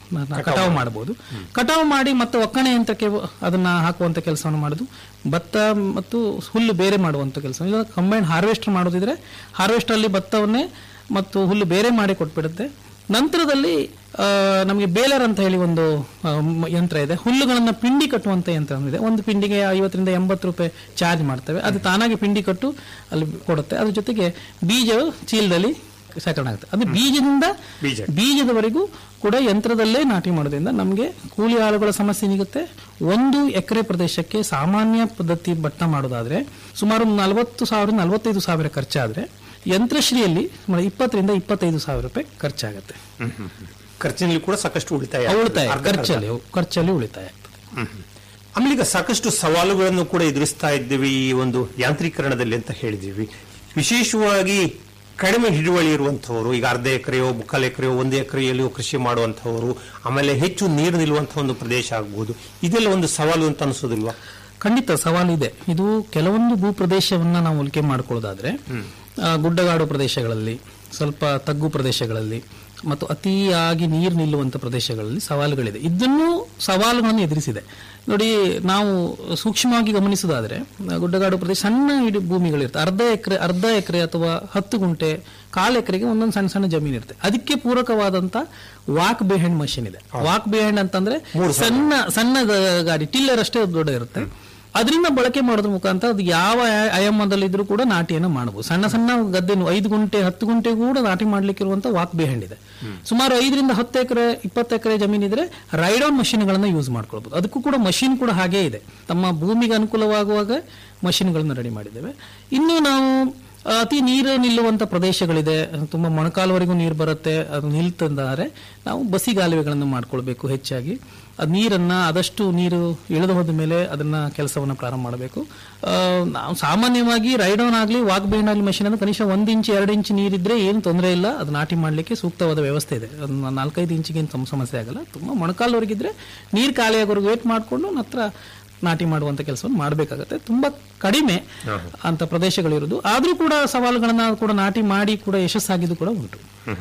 ನ- ಕಟಾವು ಮಾಡಬಹುದು ಕಟಾವು ಮಾಡಿ ಮತ್ತೆ ಒಕ್ಕಣೆ ಯಂತ್ರಕ್ಕೆ ಅದನ್ನ ಹಾಕುವಂತ ಕೆಲಸವನ್ನು ಮಾಡುದು ಭತ್ತ ಮತ್ತು ಹುಲ್ಲು ಬೇರೆ ಮಾಡುವಂತ ಕೆಲಸ ಈಗ ಕಂಬೈನ್ ಹಾರ್ವೆಸ್ಟರ್ ಮಾಡೋದಿದ್ರೆ ಹಾರ್ವೆಸ್ಟರ್ ಅಲ್ಲಿ ಭತ್ತವನ್ನೇ ಮತ್ತು ಹುಲ್ಲು ಬೇರೆ ಮಾಡಿ ಕೊಟ್ಬಿಡುತ್ತೆ ನಂತರದಲ್ಲಿ ಆ, ನಮಗೆ ಬೇಲರ್ ಅಂತ ಹೇಳಿ ಒಂದು ಆ, ಮ್- ಯಂತ್ರ ಇದೆ ಹುಲ್ಲುಗಳನ್ನ ಪಿಂಡಿ ಕಟ್ಟುವಂತ ಯಂತ್ರ ಇದೆ ಒಂದು ಪಿಂಡಿಗೆ ಐವತ್ತರಿಂದ ಎಂಬತ್ತು ರೂಪಾಯಿ ಚಾರ್ಜ್ ಮಾಡ್ತೇವೆ ಅದು ತಾನಾಗಿ ಪಿಂಡಿ ಕಟ್ಟು ಅಲ್ಲಿ ಕೊಡುತ್ತೆ ಅದ್ರ ಜೊತೆಗೆ ಬೀಜವು ಚೀಲದಲ್ಲಿ ಶೇಖರಣೆ ಆಗುತ್ತೆ ಅದು ಬೀಜದಿಂದ ಬೀಜ. ಬೀಜದವರೆಗೂ ಕೂಡ ಯಂತ್ರದಲ್ಲೇ ನಾಟಿ ಮಾಡೋದ್ರಿಂದ ನಮಗೆ ಕೂಲಿ ಆಳುಗಳ ಸಮಸ್ಯೆ ನಿಗುತ್ತೆ ಒಂದು ಎಕರೆ ಪ್ರದೇಶಕ್ಕೆ ಸಾಮಾನ್ಯ ಪದ್ಧತಿ ಭತ್ತ ಮಾಡೋದಾದ್ರೆ ಸುಮಾರು ನಲವತ್ತು ಸಾವಿರ ನಲವತ್ತೈದು ಸಾವಿರ ಖರ್ಚಾದ್ರೆ ಯಂತ್ರಶ್ರೀಯಲ್ಲಿ ಸುಮಾರು ಇಪ್ಪತ್ತರಿಂದ ಇಪ್ಪತ್ತೈದು ಸಾವಿರ ರೂಪಾಯಿ ಖರ್ಚಾಗುತ್ತೆ ಖರ್ಚಿನಲ್ಲಿ ಕೂಡ ಸಾಕಷ್ಟು ಉಳಿತಾಯ ಉಳಿತಾಯ ಅರ್ಧ ಅರ್ಧ. ಖರ್ಚಲ್ಲಿ ಖರ್ಚಲ್ಲಿ ಉಳಿತಾಯ ಆಗ್ತದೆ ಆಮೇಲೆ ಈಗ ಸಾಕಷ್ಟು ಸವಾಲುಗಳನ್ನು ಕೂಡ ಎದುರಿಸ್ತಾ ಇದ್ದೀವಿ ಈ ಒಂದು ಯಾಂತ್ರೀಕರಣದಲ್ಲಿ ಅಂತ ಹೇಳಿದೀವಿ ವಿಶೇಷವಾಗಿ ಕಡಿಮೆ ಹಿಡುವಳಿ ಇರುವಂತಹವರು ಈಗ ಅರ್ಧ ಎಕರೆಯೋ ಮುಕ್ಕಾಲು ಎಕರೆಯೋ ಒಂದು ಎಕರೆಯಲ್ಲಿಯೋ ಕೃಷಿ ಮಾಡುವಂತಹವರು ಆಮೇಲೆ ಹೆಚ್ಚು ನೀರು ನಿಲ್ಲುವಂತಹ ಒಂದು ಪ್ರದೇಶ ಆಗ್ಬೋದು ಇದೆಲ್ಲ ಒಂದು ಸವಾಲು ಅಂತ ಅನಿಸೋದಿಲ್ವಾ ಖಂಡಿತ ಸವಾಲು ಇದೆ ಇದು ಕೆಲವೊಂದು ಭೂ ಪ್ರದೇಶವನ್ನ ನಾವು ಹೋಲಿಕೆ ಮಾಡ್ಕೊಳ್ಳೋದಾದ್ರೆ ಆ, ಗುಡ್ಡಗಾಡು ಪ್ರದೇಶಗಳಲ್ಲಿ ಸ್ವಲ್ಪ ತಗ್ಗು ಪ್ರದೇಶಗಳಲ್ಲಿ ಮತ್ತು ಅತಿಯಾಗಿ ನೀರು ನಿಲ್ಲುವಂತ ಪ್ರದೇಶಗಳಲ್ಲಿ ಸವಾಲುಗಳಿದೆ ಇದನ್ನು ಸವಾಲುಗಳನ್ನು ಎದುರಿಸಿದೆ ನೋಡಿ ನಾವು ಸೂಕ್ಷ್ಮವಾಗಿ ಗಮನಿಸೋದಾದ್ರೆ ಆ, ಗುಡ್ಡಗಾಡು ಪ್ರದೇಶ ಸಣ್ಣ ಇಡೀ ಭೂಮಿಗಳಿರುತ್ತೆ ಅರ್ಧ ಎಕರೆ ಅರ್ಧ ಎಕರೆ ಅಥವಾ ಹತ್ತು ಗುಂಟೆ ಕಾಲು ಎಕರೆಗೆ ಒಂದೊಂದು ಸಣ್ಣ ಸಣ್ಣ ಜಮೀನು ಇರುತ್ತೆ ಅದಕ್ಕೆ ಪೂರಕವಾದಂತ ವಾಕ್ ಬಿಹೈಂಡ್ ಮಷಿನ್ ಇದೆ ವಾಕ್ ಬಿಹೈಂಡ್ ಅಂತಂದ್ರೆ ಸಣ್ಣ ಸಣ್ಣ ಗಾಡಿ ಟಿಲ್ಲರ್ ಅಷ್ಟೇ ದೊಡ್ಡ ಇರುತ್ತೆ ಅದರಿಂದ ಬಳಕೆ ಮಾಡೋದ್ರ ಮುಖಾಂತರ ಅದು ಯಾವ ಆಯ- ಆಯಾಮದಲ್ಲಿದ್ರೂ ಕೂಡ ನಾಟಿಯನ್ನು ಮಾಡಬಹುದು ಸಣ್ಣ ಸಣ್ಣ ಗದ್ದೆ ಐದು ಗುಂಟೆ ಹತ್ತು ಗುಂಟೆ ಕೂಡ ನಾಟಿ ಮಾಡ್ಲಿಕ್ಕೆ ಇರುವಂತ ವಾಕ್ ಬಿಹೈಂಡ್ ಇದೆ ಸುಮಾರು ಐದರಿಂದ ಹತ್ತು ಎಕರೆ ಇಪ್ಪತ್ತು ಎಕರೆ ಜಮೀನಿದ್ರೆ ರೈಡ್ ಆನ್ ಮಷಿನ್ಗಳನ್ನ ಯೂಸ್ ಮಾಡ್ಕೊಳ್ಬಹುದು ಅದಕ್ಕೂ ಕೂಡ ಮಷಿನ್ ಕೂಡ ಹಾಗೇ ಇದೆ ತಮ್ಮ ಭೂಮಿಗೆ ಅನುಕೂಲವಾಗುವಾಗ ಮಷಿನ್ಗಳನ್ನ ರೆಡಿ ಮಾಡಿದ್ದೇವೆ ಇನ್ನು ನಾವು ಆ, ಅತಿ ನೀರು ನಿಲ್ಲುವಂತ ಪ್ರದೇಶಗಳಿದೆ ತುಂಬಾ ಮೊಣಕಾಲವರೆಗೂ ನೀರು ಬರುತ್ತೆ ಅದು ನಿಲ್ತಂದಾರೆ ನಾವು ಬಸಿಗಾಲುವೆಗಳನ್ನು ಮಾಡ್ಕೊಳ್ಬೇಕು ಹೆಚ್ಚಾಗಿ ಅದು ನೀರನ್ನ ಆದಷ್ಟು ನೀರು ಇಳಿದು ಹೋದ ಮೇಲೆ ಅದನ್ನ ಕೆಲಸವನ್ನ ಪ್ರಾರಂಭ ಮಾಡಬೇಕು ಆ, ನಾವು ಸಾಮಾನ್ಯವಾಗಿ ರೈಡ್ ಆನ್ ಆಗಲಿ ವಾಕ್ ಬೈಂಡ್ ಆಗಲಿ ಮಷಿನ್ ಅಂದ್ರೆ ಕನಿಷ್ಠ ಒಂದು ಇಂಚ್ ಎರಡು ಇಂಚ್ ನೀರಿದ್ರೆ ಏನು ತೊಂದರೆ ಇಲ್ಲ ಅದು ನಾಟಿ ಮಾಡಲಿಕ್ಕೆ ಸೂಕ್ತವಾದ ವ್ಯವಸ್ಥೆ ಇದೆ ಅದನ್ನ ನಾಲ್ಕೈದು ಇಂಚಿಗೆ ಏನು ಸಮಸ್ಯೆ ಆಗಲ್ಲ ತುಂಬಾ ಮೊಣಕಾಲವರೆಗಿದ್ರೆ ನೀರು ಖಾಲಿಯಾಗೋರ್ಗು ವೇಟ್ ಮಾಡಿಕೊಂಡು ನಂತರ ನಾಟಿ ಮಾಡುವಂತ ಕೆಲಸವನ್ನು ಮಾಡಬೇಕಾಗತ್ತೆ ತುಂಬಾ ಕಡಿಮೆ ಅಂತ ಪ್ರದೇಶಗಳಿರುವುದು ಆದ್ರೂ ಕೂಡ ಸವಾಲುಗಳನ್ನ ಕೂಡ ನಾಟಿ ಮಾಡಿ ಕೂಡ ಯಶಸ್ಸಾಗಿದ್ದು ಕೂಡ ಉಂಟು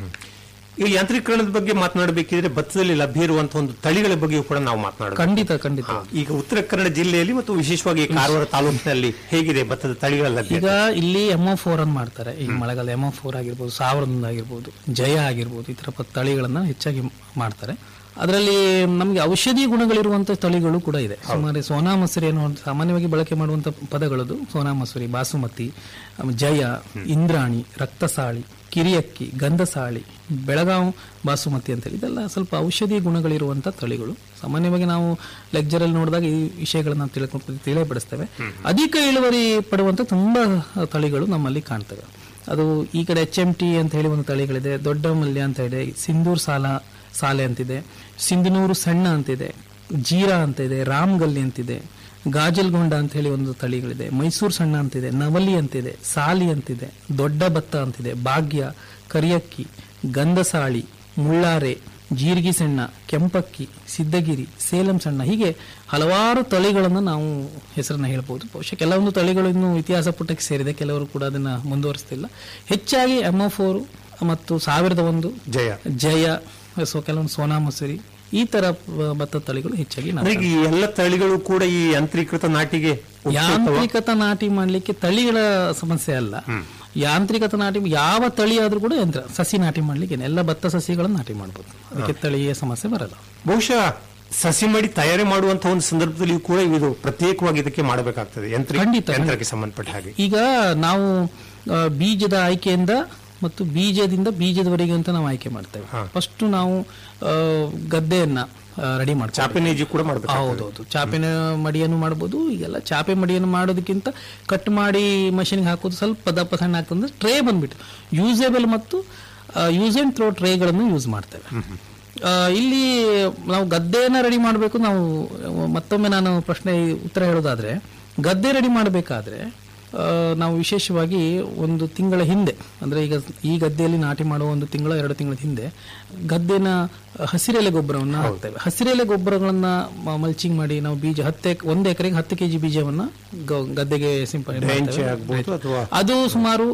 ಈ ಯಾಂತ್ರೀಕರಣದ ಬಗ್ಗೆ ಮಾತನಾಡಬೇಕಿದ್ರೆ ಭತ್ತದಲ್ಲಿ ಲಭ್ಯ ಇರುವಂತಹ ಒಂದು ತಳಿಗಳ ಬಗ್ಗೆಯೂ ಕೂಡ ನಾವು ಮಾತನಾಡಬೇಕು ಖಂಡಿತ ಖಂಡಿತ ಈಗ ಉತ್ತರ ಕನ್ನಡ ಜಿಲ್ಲೆಯಲ್ಲಿ ಮತ್ತು ವಿಶೇಷವಾಗಿ ಕಾರವಾರ ತಾಲೂಕಿನಲ್ಲಿ ಹೇಗಿದೆ ಭತ್ತದ ತಳಿಗಳ ಲಭ್ಯತೆ ಈಗ ಇಲ್ಲಿ ಎಮ್ಒ ಫೋರ್ ಅನ್ನು ಮಾಡ್ತಾರೆ ಈಗ ಮಳೆಗಾಲ ಎಮ್ಒ ಫೋರ್ ಆಗಿರ್ಬೋದು ಸಾವಿರದ ಆಗಿರ್ಬೋದು ಜಯ ಆಗಿರ್ಬೋದು ಈ ತರ ಪ- ತಳಿಗಳನ್ನ ಹೆಚ್ಚಾಗಿ ಮಾಡ್ತಾರೆ ಅದರಲ್ಲಿ ನಮಗೆ ಔಷಧಿ ಗುಣಗಳಿರುವಂತ ತಳಿಗಳು ಕೂಡ ಇದೆ ಸುಮಾರು ಸೋನಾ ಮಸೂರಿ ಅನ್ನುವಂಥ ಸಾಮಾನ್ಯವಾಗಿ ಬಳಕೆ ಮಾಡುವಂತ ಪದಗಳದು ಸೋನಾ ಮಸೂರಿ ಬಾಸುಮತಿ ಆಮೇಲೆ ಜಯ ಇಂದ್ರಾಣಿ ರಕ್ತಸಾಳಿ ಕಿರಿಯಕ್ಕಿ ಗಂಧಸಾಳಿ ಬೆಳಗಾವ್ ಬಾಸುಮತಿ ಅಂತೇಳಿ ಇದೆಲ್ಲ ಸ್ವಲ್ಪ ಔಷಧಿ ಗುಣಗಳಿರುವಂತ ತಳಿಗಳು ಸಾಮಾನ್ಯವಾಗಿ ನಾವು ಲೆಕ್ಚರಲ್ಲಿ ನೋಡಿದಾಗ ಈ ವಿಷಯಗಳನ್ನ ನಾವು ತಿಳ್ಕೊಂಡು ತಿಳಿಯಪಡಿಸ್ತೇವೆ ಅಧಿಕ ಇಳುವರಿ ಪಡುವಂತ ತುಂಬಾ ತಳಿಗಳು ನಮ್ಮಲ್ಲಿ ಕಾಣ್ತವೆ ಅದು ಈ ಕಡೆ ಎಚ್ ಎಂ ಟಿ ಅಂತ ಹೇಳಿ ಒಂದು ತಳಿಗಳಿದೆ ದೊಡ್ಡ ಮಲ್ಯ ಅಂತ ಇದೆ ಸಿಂಧೂರ್ ಸಾಲ ಸಾಲೆ ಅಂತಿದೆ ಸಿಂಧನೂರು ಸಣ್ಣ ಅಂತಿದೆ ಜೀರಾ ಅಂತ ಇದೆ ರಾಮ್ಗಲ್ಲಿ ಅಂತಿದೆ ಗಾಜಲ್ಗೊಂಡ ಅಂತ ಹೇಳಿ ಒಂದು ತಳಿಗಳಿದೆ ಮೈಸೂರು ಸಣ್ಣ ಅಂತಿದೆ ನವಲಿ ಅಂತಿದೆ ಸಾಲಿ ಅಂತಿದೆ ದೊಡ್ಡ ಭತ್ತ ಅಂತಿದೆ ಭಾಗ್ಯ ಕರಿಯಕ್ಕಿ ಗಂಧಸಾಳಿ ಮುಳ್ಳಾರೆ ಜೀರಿಗೆ ಸಣ್ಣ ಕೆಂಪಕ್ಕಿ ಸಿದ್ದಗಿರಿ ಸೇಲಂ ಸಣ್ಣ ಹೀಗೆ ಹಲವಾರು ತಳಿಗಳನ್ನು ನಾವು ಹೆಸರನ್ನ ಹೇಳ್ಬೋದು ಬಹುಶಃ ಕೆಲವೊಂದು ತಳಿಗಳು ಇನ್ನೂ ಇತಿಹಾಸ ಪುಟಕ್ಕೆ ಸೇರಿದೆ ಕೆಲವರು ಕೂಡ ಅದನ್ನ ಮುಂದುವರಿಸ್ತಿಲ್ಲ ಹೆಚ್ಚಾಗಿ ಎಮ್ ಫೋರ್ ಮತ್ತು ಸಾವಿರದ ಒಂದು ಜಯ ಜಯ ಸೊ ಕೆಲವೊಂದು ಸೋನಾ ಮಸೂರಿ ಈ ತರ ಆ, ಭತ್ತದ ತಳಿಗಳು ಹೆಚ್ಚಾಗಿ ನಾವು ಅಂದ್ರೆ ಈ ಎಲ್ಲ ತಳಿಗಳು ಕೂಡ ಈ ಯಾಂತ್ರೀಕೃತ ನಾಟಿಗೆ ಉಪಯುಕ್ತವಾ? ಯಾಂತ್ರಿಕತ ನಾಟಿ ಮಾಡ್ಲಿಕ್ಕೆ ತಳಿಗಳ ಸಮಸ್ಯೆ ಅಲ್ಲ ಯಾಂತ್ರಿಕತ ನಾಟಿ ಯಾವ ತಳಿ ಆದ್ರೂ ಕೂಡ ಯಂತ್ರ ಸಸಿ ನಾಟಿ ಮಾಡ್ಲಿಕ್ಕೆ ಏನ್- ಎಲ್ಲ ಭತ್ತ ಸಸಿಗಳನ್ನು ನಾಟಿ ಮಾಡ್ಬೋದು ಅದಕ್ಕೆ ತಳಿಯ ಸಮಸ್ಯೆ ಬರಲ್ಲ ಬಹುಶಃ ಸಸಿ ಮಾಡಿ ತಯಾರಿ ಮಾಡುವಂತಹ ಒಂದು ಸಂದರ್ಭದಲ್ಲಿಯೂ ಕೂಡ ಇದು ಪ್ರತ್ಯೇಕವಾಗಿ ಇದಕ್ಕೆ ಮಾಡಬೇಕಾಗ್ತದೆ ಯಂತ್ರ ಖಂಡಿತ, ಯಂತ್ರಕ್ಕೆ ಸಂಬಂಧಪಟ್ಟ ಹಾಗೆ ಈಗ ನಾವು ಆ, ಬೀಜದ ಆಯ್ಕೆಯಿಂದ ಮತ್ತು ಬೀಜದಿಂದ ಬೀಜದವರೆಗೆ ಅಂತ ನಾವು ಆಯ್ಕೆ ಮಾಡ್ತೇವೆ ಫಸ್ಟ್ ನಾವು ಆ, ಗದ್ದೆಯನ್ನ ರೆಡಿ ಮಾಡ್ತೇವೆ ಚಾಪೆ ನೇಜಿ ಕೂಡ ಮಾಡಬೇಕು ಹೌದೌದು ಚಾಪೆನ ಮಡಿಯನ್ನು ಮಾಡ್ಬೋದು ಈಗೆಲ್ಲ ಚಾಪೆ ಮಡಿಯನ್ನು ಮಾಡೋದಕ್ಕಿಂತ ಕಟ್ ಮಾಡಿ ಮಷಿನ್ಗೆ ಹಾಕೋದು ಸ್ವಲ್ಪ ದಪ್ಪ ಸಣ್ಣ ಹಾಕೋದು ಟ್ರೇ ಬಂದ್ಬಿಟ್ಟು ಯೂಸೇಬಲ್ ಮತ್ತು ಯೂಸ್ ಅಂಡ್ ಥ್ರೋ ಟ್ರೇಗಳನ್ನು ಯೂಸ್ ಮಾಡ್ತೇವೆ ಆ, ಇಲ್ಲಿ ನಾವು ಗದ್ದೆಯನ್ನ ರೆಡಿ ಮಾಡಬೇಕು ನಾವು ಮತ್ತೊಮ್ಮೆ ನಾನು ಪ್ರಶ್ನೆ ಉತ್ತರ ಹೇಳೋದಾದ್ರೆ ಗದ್ದೆ ರೆಡಿ ಮಾಡಬೇಕಾದ್ರೆ ಆ, ನಾವು ವಿಶೇಷವಾಗಿ ಒಂದು ತಿಂಗಳ ಹಿಂದೆ ಅಂದ್ರೆ ಈಗ ಈ ಗದ್ದೆಯಲ್ಲಿ ನಾಟಿ ಮಾಡುವ ಒಂದು ತಿಂಗಳ ಎರಡು ತಿಂಗಳ ಹಿಂದೆ ಗದ್ದೆನ ಹಸಿರೆಲೆ ಗೊಬ್ಬರವನ್ನ ಹಾಕ್ತೇವೆ ಹಸಿರೆಲೆ ಗೊಬ್ಬರಗಳನ್ನ ಮಲ್ಚಿಂಗ್ ಮಾಡಿ ನಾವು ಬೀಜ ಹತ್ತು ಎಕ್- ಒಂದು ಎಕರೆಗೆ ಹತ್ತು ಕೆಜಿ ಬೀಜವನ್ನ ಗ- ಗದ್ದೆಗೆ ಸಿಂಪಡಣೆ ಬೆಂಚೆ ಮಾಡ್ತೇವೆ. ಆಗ್ಬೋದು ಅಥವಾ ಅದು ಸುಮಾರು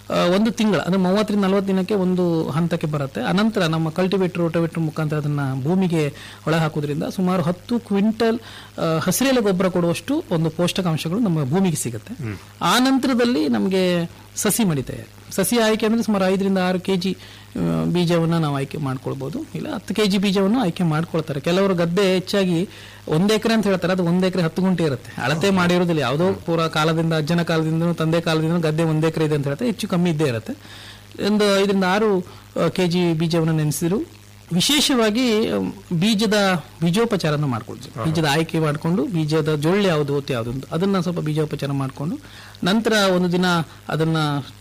ಆ, ಒಂದು ತಿಂಗಳ ಅಂದ್ರೆ ಮೂವತ್ತರಿಂದ ನಲವತ್ತು ದಿನಕ್ಕೆ ಒಂದು ಹಂತಕ್ಕೆ ಬರುತ್ತೆ ಅನಂತರ ನಮ್ಮ ಕಲ್ಟಿವೇಟರ್ ರೋಟೋವೇಟರ್ ಮುಖಾಂತರ ಅದನ್ನ ಭೂಮಿಗೆ ಒಳ ಹಾಕೋದ್ರಿಂದ ಸುಮಾರು ಹತ್ತು ಕ್ವಿಂಟಲ್ ಆ, ಹಸಿರೆಲೆ ಗೊಬ್ಬರ ಕೊಡುವಷ್ಟು ಒಂದು ಪೋಷಕಾಂಶಗಳು ನಮ್ಮ ಭೂಮಿಗೆ ಸಿಗುತ್ತೆ ಆ ನಂತರದಲ್ಲಿ ನಮಗೆ ಸಸಿ ಮಡಿ ತಯಾರಿ ಸಸಿ ಆಯ್ಕೆ ಅಂದ್ರೆ ಸುಮಾರು ಐದರಿಂದ ಆರು ಕೆಜಿ ಬೀಜವನ್ನ ನಾವು ಆಯ್ಕೆ ಮಾಡ್ಕೊಳ್ಬಹುದು ಇಲ್ಲ ಹತ್ತು ಕೆಜಿ ಬೀಜವನ್ನು ಆಯ್ಕೆ ಮಾಡ್ಕೊಳ್ತಾರೆ ಕೆಲವರು ಗದ್ದೆ ಹೆಚ್ಚಾಗಿ ಒಂದ್ ಎಕರೆ ಅಂತ ಹೇಳ್ತಾರೆ ಅದು ಒಂದ್ ಎಕರೆ ಹತ್ತು ಗುಂಟೆ ಇರುತ್ತೆ ಅಳತೆ ಮಾಡಿರೋದಿಲ್ಲ ಯಾವುದೋ ಪೂರ ಕಾಲದಿಂದ ಅಜ್ಜನ ಕಾಲದಿಂದ ತಂದೆ ಕಾಲದಿಂದ ಗದ್ದೆ ಒಂದ್ ಎಕರೆ ಇದೆ ಅಂತ ಹೇಳ್ತಾರೆ ಹೆಚ್ಚು ಕಮ್ಮಿ ಇದ್ದೇ ಇರುತ್ತೆ ಒಂದು ಐದರಿಂದ ಆರು ಕೆಜಿ ಬೀಜವನ್ನು ನೆನೆಸಿದ್ರು ವಿಶೇಷವಾಗಿ ಅಮ್, ಬೀಜದ ಬೀಜೋಪಚಾರನ ಮಾಡ್ಕೊಳ್ತೀವಿ ಬೀಜದ ಆಯ್ಕೆ ಮಾಡಿಕೊಂಡು ಬೀಜದ ಜೊಳ್ಳೆ ಯಾವುದು ಹೊತ್ತು ಯಾವುದು ಅಂತ ಅದನ್ನ ಸ್ವಲ್ಪ ಬೀಜೋಪಚಾರ ಮಾಡಿಕೊಂಡು ನಂತರ ಒಂದು ದಿನ ಅದನ್ನ